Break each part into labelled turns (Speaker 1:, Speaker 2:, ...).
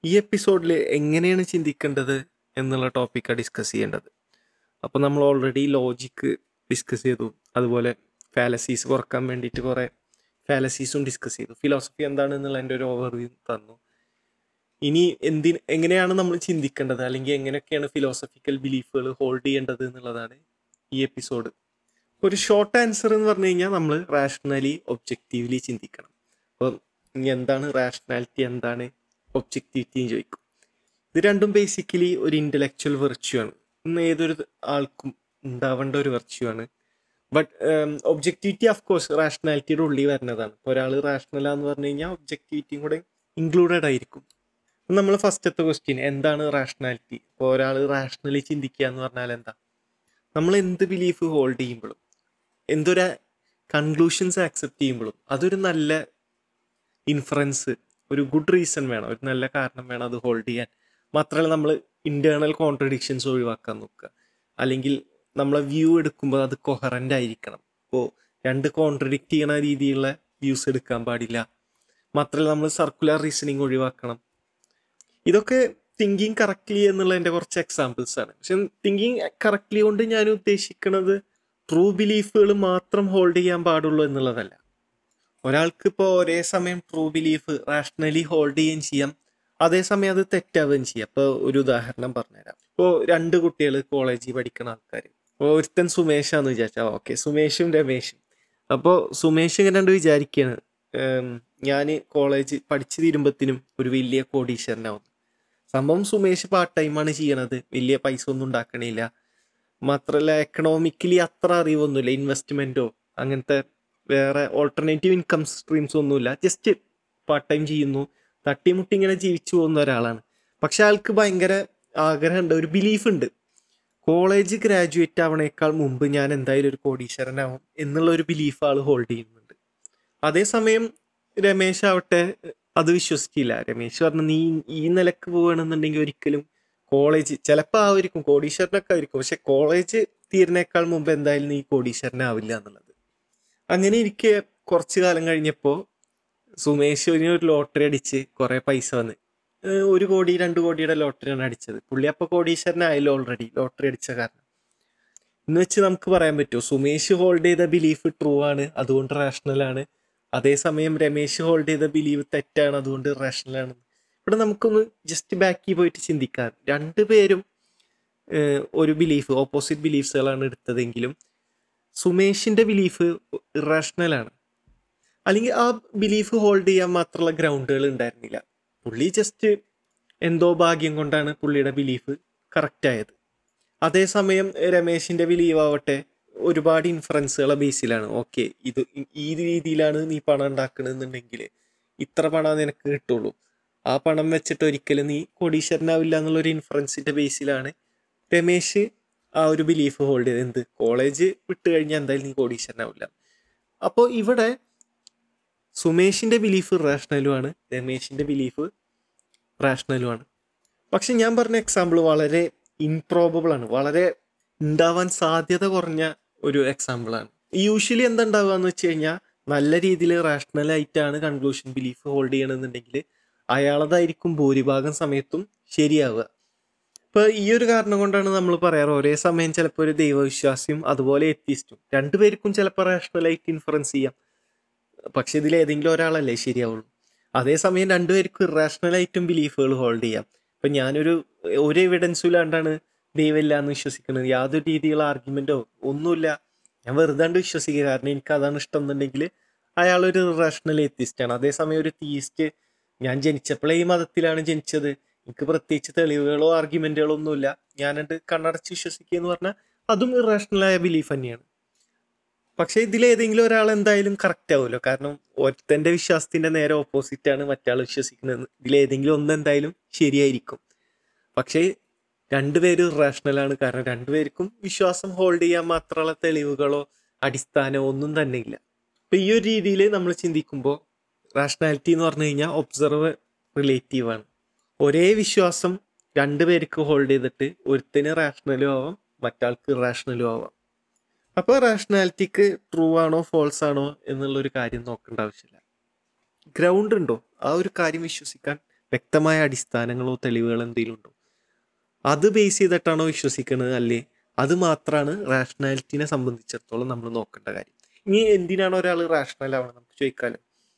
Speaker 1: ഈ എപ്പിസോഡിൽ എങ്ങനെയാണ് ചിന്തിക്കേണ്ടത് എന്നുള്ള ടോപ്പിക്കാണ് ഡിസ്കസ് ചെയ്യേണ്ടത് അപ്പോൾ നമ്മൾ ഓൾറെഡി ലോജിക്ക് ഡിസ്കസ് ചെയ്തു അതുപോലെ ഫാലസീസ് കുറക്കാൻ വേണ്ടിയിട്ട് കുറേ ഫാലസീസും ഡിസ്കസ് ചെയ്തു ഫിലോസഫി എന്താണ് എന്നുള്ളതിൻ്റെ ഒരു ഓവർവ്യൂ തന്നു ഇനി എന്തിന് എങ്ങനെയാണ് നമ്മൾ ചിന്തിക്കേണ്ടത് അല്ലെങ്കിൽ എങ്ങനെയൊക്കെയാണ് ഫിലോസഫിക്കൽ ബിലീഫുകൾ ഹോൾഡ് ചെയ്യേണ്ടത് എന്നുള്ളതാണ് ഈ എപ്പിസോഡ് ഒരു ഷോർട്ട് ആൻസർ എന്ന് പറഞ്ഞു കഴിഞ്ഞാൽ നമ്മൾ റാഷണലി ഒബ്ജക്റ്റീവ്ലി ചിന്തിക്കണം അപ്പം ഇനി എന്താണ് റാഷണാലിറ്റി എന്താണ് ഒബ്ജക്റ്റിവിറ്റിയും ചോദിക്കും ഇത് രണ്ടും ബേസിക്കലി ഒരു ഇൻ്റലക്ച്വൽ വെർച്യു ആണ് ഇന്ന് ഏതൊരു ആൾക്കും ഉണ്ടാവേണ്ട ഒരു വെർച്യു ആണ് ബട്ട് ഒബ്ജക്റ്റിവിറ്റി ഓഫ് കോഴ്സ് റാഷണാലിറ്റിയുടെ ഉള്ളിൽ വരുന്നതാണ് ഇപ്പോൾ ഒരാൾ റാഷണലാന്ന് പറഞ്ഞു കഴിഞ്ഞാൽ ഒബ്ജക്റ്റിവിറ്റിയും കൂടെ ഇൻക്ലൂഡഡ് ആയിരിക്കും നമ്മൾ ഫസ്റ്റത്തെ ക്വസ്റ്റ്യൻ എന്താണ് റാഷണാലിറ്റി ഇപ്പോൾ ഒരാൾ റാഷണലി ചിന്തിക്കുക എന്ന് പറഞ്ഞാൽ എന്താ നമ്മൾ എന്ത് ബിലീഫ് ഹോൾഡ് ചെയ്യുമ്പോഴും എന്തൊരു കൺക്ലൂഷൻസ് ആക്സെപ്റ്റ് ചെയ്യുമ്പോഴും അതൊരു നല്ല ഇൻഫറൻസ് ഒരു ഗുഡ് റീസൺ വേണം ഒരു നല്ല കാരണം വേണം അത് ഹോൾഡ് ചെയ്യാൻ മാത്രമല്ല നമ്മൾ ഇൻറ്റേർണൽ കോൺട്രഡിക്ഷൻസ് ഒഴിവാക്കാൻ നോക്കുക അല്ലെങ്കിൽ നമ്മളെ വ്യൂ എടുക്കുമ്പോൾ അത് കൊഹറൻ്റ് ആയിരിക്കണം ഇപ്പോൾ രണ്ട് കോൺട്രഡിക്റ്റ് ചെയ്യണ രീതിയിലുള്ള വ്യൂസ് എടുക്കാൻ പാടില്ല മാത്രമല്ല നമ്മൾ സർക്കുലർ റീസണിങ് ഒഴിവാക്കണം ഇതൊക്കെ തിങ്കിങ് കറക്റ്റ്ലി എന്നുള്ളതിൻ്റെ കുറച്ച് എക്സാമ്പിൾസ് ആണ് പക്ഷെ തിങ്കിങ് കറക്റ്റ്ലി കൊണ്ട് ഞാൻ ഉദ്ദേശിക്കുന്നത് ട്രൂ ബിലീഫുകൾ മാത്രം ഹോൾഡ് ചെയ്യാൻ പാടുള്ളൂ എന്നുള്ളതല്ല ഒരാൾക്ക് ഇപ്പോൾ ഒരേ സമയം ട്രൂ ബിലീഫ് റാഷണലി ഹോൾഡ് ചെയ്യുകയും ചെയ്യാം അതേസമയം അത് തെറ്റാവുകയും ചെയ്യാം ഇപ്പോൾ ഒരു ഉദാഹരണം പറഞ്ഞുതരാം ഇപ്പോൾ രണ്ട് കുട്ടികൾ കോളേജിൽ പഠിക്കുന്ന ആൾക്കാർ ഇപ്പോൾ ഒരുത്തൻ സുമേഷാന്ന് വിചാരിച്ചാൽ ഓക്കെ സുമേഷും രമേഷും അപ്പോൾ സുമേഷ് ഇങ്ങനെ കണ്ട് വിചാരിക്കുകയാണ് ഞാൻ കോളേജ് പഠിച്ചു തീരുമ്പത്തിനും ഒരു വലിയ കോടീശ്വരനാവും സംഭവം സുമേഷ് പാർട്ട് ടൈമാണ് ചെയ്യണത് വലിയ പൈസ ഒന്നും ഉണ്ടാക്കണില്ല മാത്രമല്ല എക്കണോമിക്കലി അത്ര അറിവൊന്നുമില്ല ഇൻവെസ്റ്റ്മെൻറ്റോ അങ്ങനത്തെ വേറെ ഓൾട്ടർനേറ്റീവ് ഇൻകം സ്ട്രീംസ് ഒന്നുമില്ല ജസ്റ്റ് പാർട്ട് ടൈം ചെയ്യുന്നു തട്ടിമുട്ടി ഇങ്ങനെ ജീവിച്ചു പോകുന്ന ഒരാളാണ് പക്ഷെ ആൾക്ക് ഭയങ്കര ആഗ്രഹമുണ്ട് ഒരു ബിലീഫ് ഉണ്ട് കോളേജ് ഗ്രാജുവേറ്റ് ആവണേക്കാൾ മുമ്പ് ഞാൻ എന്തായാലും ഒരു കോടീശ്വരനാവും എന്നുള്ള ഒരു ബിലീഫ് ആൾ ഹോൾഡ് ചെയ്യുന്നുണ്ട് അതേസമയം രമേശ് ആവട്ടെ അത് വിശ്വസിച്ചില്ല രമേശ് പറഞ്ഞു നീ ഈ നിലക്ക് പോവുകയാണെന്നുണ്ടെങ്കിൽ ഒരിക്കലും കോളേജ് ചിലപ്പോൾ ആയിരിക്കും കോടീശ്വരനൊക്കെ ആയിരിക്കും പക്ഷെ കോളേജ് തീരുന്നേക്കാൾ മുമ്പ് എന്തായാലും നീ കോടീശ്വരനാവില്ല എന്നുള്ളത് അങ്ങനെ ഇരിക്കെ കുറച്ച് കാലം കഴിഞ്ഞപ്പോൾ സുമേഷിന് ഒരു ലോട്ടറി അടിച്ച് കുറേ പൈസ വന്ന് ഏഹ് ഒരു കോടി രണ്ട് കോടിയുടെ ലോട്ടറിയാണ് അടിച്ചത് പുള്ളി അപ്പോൾ കോടീശ്വരനായല്ലോ ഓൾറെഡി ലോട്ടറി അടിച്ച കാരണം എന്ന് വെച്ച് നമുക്ക് പറയാൻ പറ്റുമോ സുമേഷ് ഹോൾഡ് ചെയ്ത ബിലീഫ് ട്രൂ ആണ് അതുകൊണ്ട് റാഷണൽ ആണ് അതേസമയം രമേശ് ഹോൾഡ് ചെയ്ത ബിലീവ് തെറ്റാണ് അതുകൊണ്ട് റാഷണൽ ആണ് ഇവിടെ നമുക്കൊന്ന് ജസ്റ്റ് ബാക്കി പോയിട്ട് ചിന്തിക്കാം രണ്ടുപേരും ഏഹ് ഒരു ബിലീഫ് ഓപ്പോസിറ്റ് ബിലീഫ്സുകളാണ് എടുത്തതെങ്കിലും സുമേഷിന്റെ ബിലീഫ് ഇറാഷണൽ ആണ് അല്ലെങ്കിൽ ആ ബിലീഫ് ഹോൾഡ് ചെയ്യാൻ മാത്രമുള്ള ഗ്രൗണ്ടുകൾ ഉണ്ടായിരുന്നില്ല പുള്ളി ജസ്റ്റ് എന്തോ ഭാഗ്യം കൊണ്ടാണ് പുള്ളിയുടെ ബിലീഫ് കറക്റ്റ് ആയത് അതേസമയം രമേശിന്റെ ബിലീവ് ആവട്ടെ ഒരുപാട് ഇൻഫറൻസുകളെ ബേസിലാണ് ഓക്കെ ഇത് ഈ രീതിയിലാണ് നീ പണം ഉണ്ടാക്കണമെന്നുണ്ടെങ്കിൽ ഇത്ര പണം നിനക്ക് കിട്ടുള്ളൂ ആ പണം വെച്ചിട്ട് ഒരിക്കലും നീ കോടീശ്വരനാവില്ല എന്നുള്ള ഒരു ഇൻഫറൻസിന്റെ ബേസിലാണ് രമേശ് ആ ഒരു ബിലീഫ് ഹോൾഡ് ചെയ്ത് എന്ത് കോളേജ് വിട്ട് കഴിഞ്ഞാൽ എന്തായാലും നീ കോടീശ്വരനാവില്ല അപ്പോൾ ഇവിടെ സുമേഷിന്റെ ബിലീഫ് റാഷണലുമാണ് രമേശിന്റെ ബിലീഫ് റാഷണലുമാണ് പക്ഷെ ഞാൻ പറഞ്ഞ എക്സാമ്പിൾ വളരെ ഇംപ്രോബിൾ ആണ് വളരെ ഉണ്ടാവാൻ സാധ്യത കുറഞ്ഞ ഒരു എക്സാമ്പിൾ ആണ് യൂഷ്വലി എന്താ ഉണ്ടാവുക എന്ന് വെച്ച് കഴിഞ്ഞാൽ നല്ല രീതിയിൽ റാഷണൽ ആയിട്ടാണ് കൺക്ലൂഷൻ ബിലീഫ് ഹോൾഡ് ചെയ്യണമെന്നുണ്ടെങ്കിൽ അയാളതായിരിക്കും ഭൂരിഭാഗം സമയത്തും ശരിയാവുക ഇപ്പൊ ഈ ഒരു കാരണം കൊണ്ടാണ് നമ്മൾ പറയാറ് ഒരേ സമയം ചിലപ്പോൾ ഒരു ദൈവവിശ്വാസിയും അതുപോലെ എത്തിസ്റ്റും രണ്ടുപേർക്കും ചിലപ്പോൾ റാഷണലായിട്ട് ഇൻഫറൻസ് ചെയ്യാം പക്ഷെ ഇതിൽ ഏതെങ്കിലും ഒരാളല്ലേ ശരിയാവുള്ളൂ അതേസമയം രണ്ടുപേർക്കും ഇറാഷണലായിട്ടും ബിലീഫുകൾ ഹോൾഡ് ചെയ്യാം ഇപ്പൊ ഞാനൊരു ഒരു എവിഡൻസും ഇല്ലാണ്ടാണ് ദൈവമില്ല എന്ന് വിശ്വസിക്കുന്നത് യാതൊരു രീതിയിലുള്ള ആർഗ്യുമെന്റോ ഒന്നുമില്ല ഞാൻ വെറുതാണ്ട് വിശ്വസിക്കുക കാരണം എനിക്ക് അതാണ് ഇഷ്ടം എന്നുണ്ടെങ്കിൽ അയാളൊരു റേഷണൽ എത്തിസ്റ്റ് ആണ് അതേസമയം ഒരു തീസ്റ്റ് ഞാൻ ജനിച്ചപ്പോഴേ ഈ മതത്തിലാണ് ജനിച്ചത് എനിക്ക് പ്രത്യേകിച്ച് തെളിവുകളോ ആർഗ്യുമെന്റുകളോ ഒന്നുമില്ല ഞാനത് കണ്ണടച്ച് വിശ്വസിക്കുക എന്ന് പറഞ്ഞാൽ അതും ഇറേഷണലായ ബിലീഫ് തന്നെയാണ് പക്ഷേ ഇതിലേതെങ്കിലും ഒരാൾ എന്തായാലും കറക്റ്റ് ആവുമല്ലോ കാരണം ഒറ്റന്റെ വിശ്വാസത്തിന്റെ നേരെ ഓപ്പോസിറ്റ് ആണ് മറ്റാൾ വിശ്വസിക്കുന്നത് ഇതിലേതെങ്കിലും ഒന്ന് എന്തായാലും ശരിയായിരിക്കും പക്ഷേ രണ്ടുപേരും റാഷണലാണ് കാരണം രണ്ടുപേർക്കും വിശ്വാസം ഹോൾഡ് ചെയ്യാൻ മാത്രമുള്ള തെളിവുകളോ അടിസ്ഥാനമോ ഒന്നും തന്നെ ഇല്ല അപ്പൊ ഈ ഒരു രീതിയിൽ നമ്മൾ ചിന്തിക്കുമ്പോൾ റാഷണാലിറ്റി എന്ന് പറഞ്ഞു കഴിഞ്ഞാൽ ഒബ്സർവ് റിലേറ്റീവ് ആണ് ഒരേ വിശ്വാസം രണ്ടുപേർക്ക് ഹോൾഡ് ചെയ്തിട്ട് ഒരുത്തിന് റാഷണലും ആവാം മറ്റാൾക്ക് റാഷണലും ആവാം അപ്പോൾ റാഷണാലിറ്റിക്ക് ട്രൂ ആണോ ഫോൾസ് ആണോ എന്നുള്ള ഒരു കാര്യം നോക്കേണ്ട ആവശ്യമില്ല ഗ്രൗണ്ട് ഉണ്ടോ ആ ഒരു കാര്യം വിശ്വസിക്കാൻ വ്യക്തമായ അടിസ്ഥാനങ്ങളോ തെളിവുകളോ എന്തെങ്കിലും ഉണ്ടോ അത് ബേസ് ചെയ്തിട്ടാണോ വിശ്വസിക്കുന്നത് അല്ലേ അത് മാത്രമാണ് റാഷണാലിറ്റിനെ സംബന്ധിച്ചിടത്തോളം നമ്മൾ നോക്കേണ്ട കാര്യം ഇനി എന്തിനാണ് ഒരാൾ റാഷണൽ ആവണം നമുക്ക് ചോദിക്കാലോ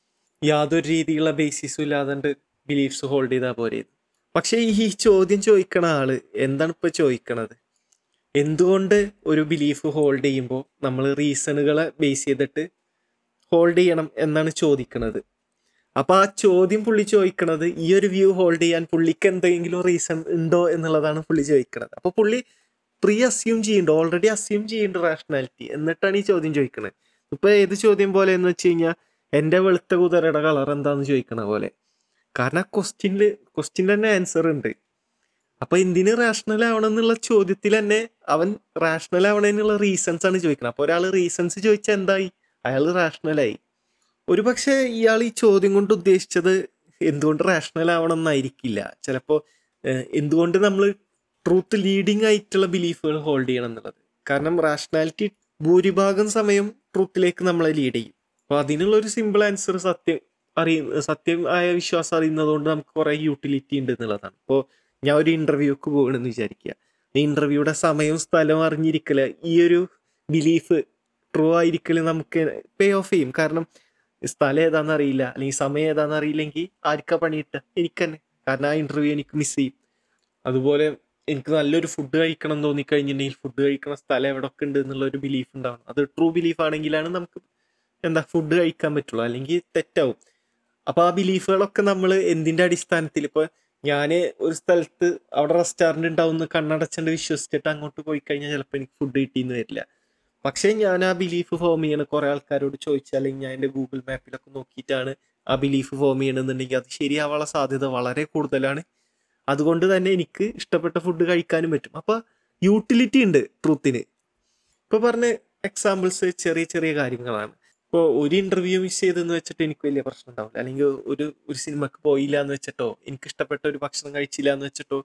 Speaker 1: യാതൊരു രീതിയിലുള്ള ബേസിസും ഇല്ലാതെ ബിലീഫ്സ് ഹോൾഡ് ചെയ്താൽ പോരെ ഇത്. പക്ഷേ ഈ ചോദ്യം ചോദിക്കണ ആള് എന്താണ് ഇപ്പൊ ചോദിക്കണത് എന്തുകൊണ്ട് ഒരു ബിലീഫ് ഹോൾഡ് ചെയ്യുമ്പോൾ നമ്മൾ റീസണുകളെ ബേസ് ചെയ്തിട്ട് ഹോൾഡ് ചെയ്യണം എന്നാണ് ചോദിക്കണത് അപ്പൊ ആ ചോദ്യം പുള്ളി ചോദിക്കണത് ഈ ഒരു വ്യൂ ഹോൾഡ് ചെയ്യാൻ പുള്ളിക്ക് എന്തെങ്കിലും റീസൺ ഉണ്ടോ എന്നുള്ളതാണ് പുള്ളി ചോദിക്കണത് അപ്പൊ പുള്ളി പ്രീ അസ്യൂം ചെയ്യുന്നുണ്ട് ഓൾറെഡി അസ്യൂം ചെയ്യുന്നുണ്ട് റാഷണാലിറ്റി എന്നിട്ടാണ് ഈ ചോദ്യം ചോദിക്കണത് ഇപ്പൊ ഏത് ചോദ്യം പോലെ എന്ന് വെച്ച് കഴിഞ്ഞാൽ എന്റെ വെളുത്ത കുതിരയുടെ കളർ എന്താന്ന് ചോദിക്കണ പോലെ കാരണം ക്വസ്റ്റ്യനില് ക്വസ്റ്റ്യൻ തന്നെ ആൻസർ ഉണ്ട് അപ്പൊ എന്തിന് റാഷണൽ ആവണം എന്നുള്ള ചോദ്യത്തിൽ തന്നെ അവൻ റാഷണൽ ആവണതിനുള്ള റീസൺസ് ആണ് ചോദിക്കുന്നത് അപ്പൊ ഒരാൾ റീസൺസ് ചോദിച്ചാൽ എന്തായി അയാൾ റാഷണലായി ഒരു പക്ഷേ ഇയാൾ ഈ ചോദ്യം കൊണ്ട് ഉദ്ദേശിച്ചത് എന്തുകൊണ്ട് റാഷണൽ ആവണം എന്നായിരിക്കില്ല ചിലപ്പോൾ എന്തുകൊണ്ട് നമ്മൾ ട്രൂത്ത് ലീഡിങ് ആയിട്ടുള്ള ബിലീഫുകൾ ഹോൾഡ് ചെയ്യണം എന്നുള്ളത് കാരണം റാഷണാലിറ്റി ഭൂരിഭാഗം സമയം ട്രൂത്തിലേക്ക് നമ്മളെ ലീഡ് ചെയ്യും അപ്പോൾ അതിനുള്ള ഒരു സിമ്പിൾ ആൻസർ സത്യം അറിയ സത്യമായ വിശ്വാസം അറിയുന്നത് നമുക്ക് കുറേ യൂട്ടിലിറ്റി ഉണ്ട് എന്നുള്ളതാണ് ഇപ്പോൾ ഞാൻ ഒരു ഇന്റർവ്യൂക്ക് പോകണമെന്ന് വിചാരിക്കുക ഈ ഇന്റർവ്യൂയുടെ സമയവും സ്ഥലവും അറിഞ്ഞിരിക്കല് ഈ ഒരു ബിലീഫ് ട്രൂ ആയിരിക്കല് നമുക്ക് പേ ഓഫ് ചെയ്യും കാരണം സ്ഥലം ഏതാണെന്ന് അറിയില്ല അല്ലെങ്കിൽ സമയം ഏതാണെന്ന് അറിയില്ലെങ്കിൽ ആർക്കാ പണിയിട്ട എനിക്ക് തന്നെ കാരണം ആ ഇന്റർവ്യൂ എനിക്ക് മിസ് ചെയ്യും അതുപോലെ എനിക്ക് നല്ലൊരു ഫുഡ് കഴിക്കണം എന്ന് തോന്നിക്കഴിഞ്ഞിട്ടുണ്ടെങ്കിൽ ഫുഡ് കഴിക്കണ സ്ഥലം എവിടെയൊക്കെ ഉണ്ട് എന്നുള്ള ഒരു ബിലീഫ് ഉണ്ടാവണം അത് ട്രൂ ബിലീഫ് ആണെങ്കിലാണ് നമുക്ക് എന്താ ഫുഡ് കഴിക്കാൻ പറ്റുള്ളൂ അല്ലെങ്കിൽ തെറ്റാവും അപ്പൊ ആ ബിലീഫുകളൊക്കെ നമ്മൾ എന്തിന്റെ അടിസ്ഥാനത്തിൽ ഇപ്പൊ ഞാൻ ഒരു സ്ഥലത്ത് അവിടെ റെസ്റ്റോറൻറ്റ് ഉണ്ടാവും എന്ന് കണ്ണടച്ചുകൊണ്ട് വിശ്വസിച്ചിട്ട് അങ്ങോട്ട് പോയി കഴിഞ്ഞാൽ ചിലപ്പോൾ എനിക്ക് ഫുഡ് കിട്ടിയെന്ന് വരില്ല പക്ഷേ ഞാൻ ആ ബിലീഫ് ഫോം ചെയ്യണ കുറെ ആൾക്കാരോട് ചോദിച്ചാൽ അല്ലെങ്കിൽ ഞാൻ എൻ്റെ ഗൂഗിൾ മാപ്പിലൊക്കെ നോക്കിയിട്ടാണ് ആ ബിലീഫ് ഫോം ചെയ്യണമെന്നുണ്ടെങ്കിൽ അത് ശരിയാവാനുള്ള സാധ്യത വളരെ കൂടുതലാണ് അതുകൊണ്ട് തന്നെ എനിക്ക് ഇഷ്ടപ്പെട്ട ഫുഡ് കഴിക്കാനും പറ്റും അപ്പൊ യൂട്ടിലിറ്റി ഉണ്ട് ട്രൂത്തിന് ഇപ്പൊ പറഞ്ഞ എക്സാമ്പിൾസ് ചെറിയ ചെറിയ കാര്യങ്ങളാണ് ഇപ്പോൾ ഒരു ഇന്റർവ്യൂ മിസ് ചെയ്തെന്ന് വെച്ചിട്ട് എനിക്ക് വലിയ പ്രശ്നം ഉണ്ടാവില്ല അല്ലെങ്കിൽ ഒരു ഒരു സിനിമക്ക് പോയില്ല എന്ന് വെച്ചിട്ടോ എനിക്ക് ഇഷ്ടപ്പെട്ട ഒരു ഭക്ഷണം കഴിച്ചില്ല എന്ന് വെച്ചിട്ടോ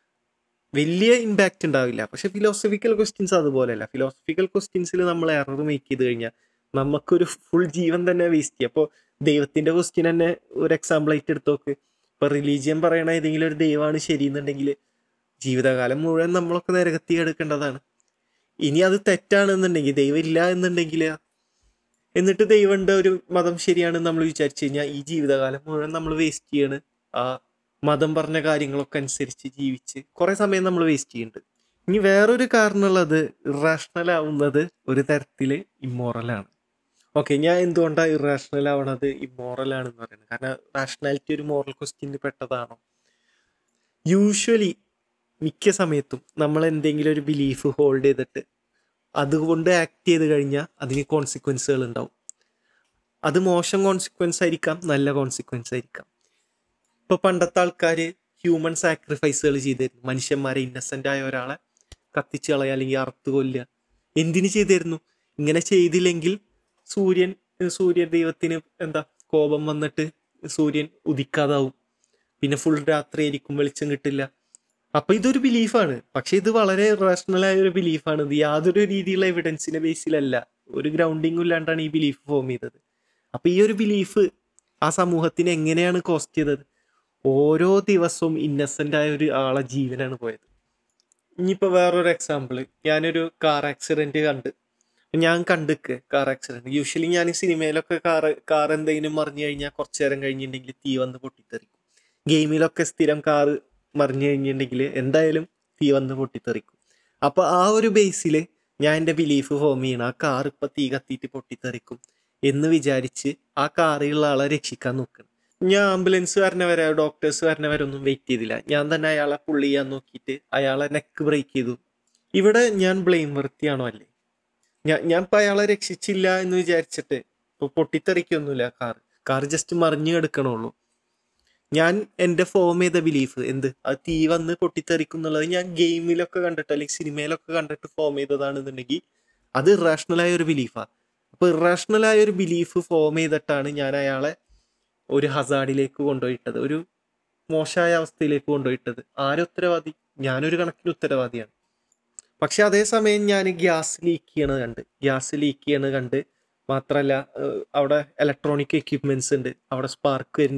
Speaker 1: വലിയ ഇമ്പാക്റ്റ് ഉണ്ടാവില്ല പക്ഷെ ഫിലോസഫിക്കൽ ക്വസ്റ്റ്യൻസ് അതുപോലെയല്ല ഫിലോസഫിക്കൽ ക്വസ്റ്റ്യൻസിൽ നമ്മൾ എറർ മേക്ക് ചെയ്ത് കഴിഞ്ഞാൽ നമുക്കൊരു ഫുൾ ജീവൻ തന്നെ വേസ്റ്റ് ചെയ്യും അപ്പോൾ ദൈവത്തിന്റെ ക്വസ്റ്റ്യൻ തന്നെ ഒരു എക്സാമ്പിൾ ആയിട്ട് എടുത്ത് നോക്ക് ഇപ്പൊ റിലീജിയൻ പറയണ ഏതെങ്കിലും ഒരു ദൈവമാണ് ശരിയെന്നുണ്ടെങ്കിൽ ജീവിതകാലം മുഴുവൻ നമ്മളൊക്കെ നിരകത്തി എടുക്കേണ്ടതാണ് ഇനി അത് തെറ്റാണെന്നുണ്ടെങ്കിൽ ദൈവം ഇല്ല എന്നുണ്ടെങ്കിൽ എന്നിട്ട് ദൈവന്റെ ഒരു മതം ശരിയാണെന്ന് നമ്മൾ വിചാരിച്ചു കഴിഞ്ഞാൽ ഈ ജീവിതകാലം മുഴുവൻ നമ്മൾ വേസ്റ്റ് ചെയ്യാണ് ആ മതം പറഞ്ഞ കാര്യങ്ങളൊക്കെ അനുസരിച്ച് ജീവിച്ച് കുറെ സമയം നമ്മൾ വേസ്റ്റ് ചെയ്യുന്നുണ്ട് ഇനി വേറൊരു കാരണമുള്ളത് ഇറാഷണൽ ആവുന്നത് ഒരു തരത്തില് ഇമ്മോറലാണ് ഓക്കെ ഞാൻ എന്തുകൊണ്ടാണ് ഇറാഷണൽ ആവണത് ഇമ്മോറൽ ആണെന്ന് പറയുന്നത് കാരണം റാഷണാലിറ്റി ഒരു മോറൽ ക്വസ്റ്റ്യനിൽ പെട്ടതാണോ യൂഷ്വലി മിക്ക സമയത്തും നമ്മൾ എന്തെങ്കിലും ഒരു ബിലീഫ് ഹോൾഡ് ചെയ്തിട്ട് അതുകൊണ്ട് ആക്ട് ചെയ്ത് കഴിഞ്ഞാൽ അതിന് കോൺസിക്വൻസുകൾ ഉണ്ടാവും അത് മോശം കോൺസിക്വൻസ് ആയിരിക്കാം നല്ല കോൺസിക്വൻസ് ആയിരിക്കാം ഇപ്പൊ പണ്ടത്തെ ആൾക്കാർ ഹ്യൂമൻ സാക്രിഫൈസുകൾ ചെയ്തിരുന്നു മനുഷ്യന്മാരെ ഇന്നസെന്റ് ആയ ഒരാളെ കത്തിച്ച് കളയുക അല്ലെങ്കിൽ അറുത്ത് കൊല്ലുക എന്തിനു ചെയ്തിരുന്നു ഇങ്ങനെ ചെയ്തില്ലെങ്കിൽ സൂര്യൻ സൂര്യ ദൈവത്തിന് എന്താ കോപം വന്നിട്ട് സൂര്യൻ ഉദിക്കാതാവും പിന്നെ ഫുൾ രാത്രി ആയിരിക്കും വെളിച്ചം കിട്ടില്ല അപ്പൊ ഇതൊരു ബിലീഫാണ് പക്ഷെ ഇത് വളരെ റേഷണൽ ആയ ഒരു ബിലീഫാണ് ഇത് യാതൊരു രീതിയിലുള്ള എവിഡൻസിന്റെ ബേസിലല്ല ഒരു ഗ്രൗണ്ടിങ്ങും ഇല്ലാണ്ടാണ് ഈ ബിലീഫ് ഫോം ചെയ്തത് അപ്പൊ ഈ ഒരു ബിലീഫ് ആ സമൂഹത്തിന് എങ്ങനെയാണ് കോസ്റ്റ് ചെയ്തത് ഓരോ ദിവസവും ഇന്നസെന്റ് ആയ ഒരു ആളെ ജീവനാണ് പോയത് ഇനിയിപ്പോ വേറൊരു എക്സാമ്പിൾ ഞാനൊരു കാർ ആക്സിഡന്റ് കണ്ട് ഞാൻ കണ്ടിക്ക് കാർ ആക്സിഡന്റ് യൂഷ്വലി ഞാൻ സിനിമയിലൊക്കെ കാർ കാർ എന്തെങ്കിലും മറിഞ്ഞു കഴിഞ്ഞാൽ കുറച്ചു നേരം കഴിഞ്ഞിട്ടുണ്ടെങ്കിൽ തീ വന്ന് പൊട്ടിത്തെറിക്കും ഗെയിമിലൊക്കെ സ്ഥിരം കാർ മറിഞ്ഞു കഴിഞ്ഞിട്ടുണ്ടെങ്കിൽ എന്തായാലും തീ വന്ന് പൊട്ടിത്തെറിക്കും അപ്പൊ ആ ഒരു ബേസിൽ ഞാൻ എൻ്റെ ബിലീഫ് ഫോം ചെയ്യണം ആ കാർ ഇപ്പൊ തീ കത്തിയിട്ട് പൊട്ടിത്തെറിക്കും എന്ന് വിചാരിച്ച് ആ കാറിലുള്ള ആളെ രക്ഷിക്കാൻ നോക്കണം ഞാൻ ആംബുലൻസ് വരണ വരെ ഡോക്ടേഴ്സ് വരണ വരെ ഒന്നും വെയിറ്റ് ചെയ്തില്ല ഞാൻ തന്നെ അയാളെ പുള്ളി ചെയ്യാൻ നോക്കിയിട്ട് അയാളെ നെക്ക് ബ്രേക്ക് ചെയ്തു ഇവിടെ ഞാൻ ബ്ലെയിം വൃത്തിയാണോ അല്ലേ ഞാൻ ഞാൻ ഇപ്പൊ അയാളെ രക്ഷിച്ചില്ല എന്ന് വിചാരിച്ചിട്ട് ഇപ്പൊ പൊട്ടിത്തെറിക്കൊന്നുമില്ല കാർ കാർ ജസ്റ്റ് മറിഞ്ഞു കിടക്കണുള്ളൂ ഞാൻ എൻ്റെ ഫോം ചെയ്ത ബിലീഫ് എന്ത് അത് തീ വന്ന് പൊട്ടിത്തെറിക്കും എന്നുള്ളത് ഞാൻ ഗെയിമിലൊക്കെ കണ്ടിട്ട് അല്ലെങ്കിൽ സിനിമയിലൊക്കെ കണ്ടിട്ട് ഫോം ചെയ്തതാണെന്നുണ്ടെങ്കിൽ അത് ഇറാഷണൽ ആയ ഒരു ബിലീഫാണ് അപ്പൊ ഇറാഷണൽ ആയ ഒരു ബിലീഫ് ഫോം ചെയ്തിട്ടാണ് ഞാൻ അയാളെ ഒരു ഹസാഡിലേക്ക് കൊണ്ടുപോയിട്ടത് ഒരു മോശമായ അവസ്ഥയിലേക്ക് കൊണ്ടുപോയിട്ടത് ആരും ഉത്തരവാദി ഞാനൊരു കണക്കിന് ഉത്തരവാദിയാണ് പക്ഷെ അതേസമയം ഞാൻ ഗ്യാസ് ലീക്ക് ചെയ്യണത് കണ്ട് ഗ്യാസ് ലീക്ക് ചെയ്യണത് കണ്ട് മാത്രമല്ല ഏഹ് അവിടെ ഇലക്ട്രോണിക് എക്യുപ്മെന്റ്സ് ഉണ്ട് അവിടെ സ്പാർക്ക് വരുന്നുണ്ട്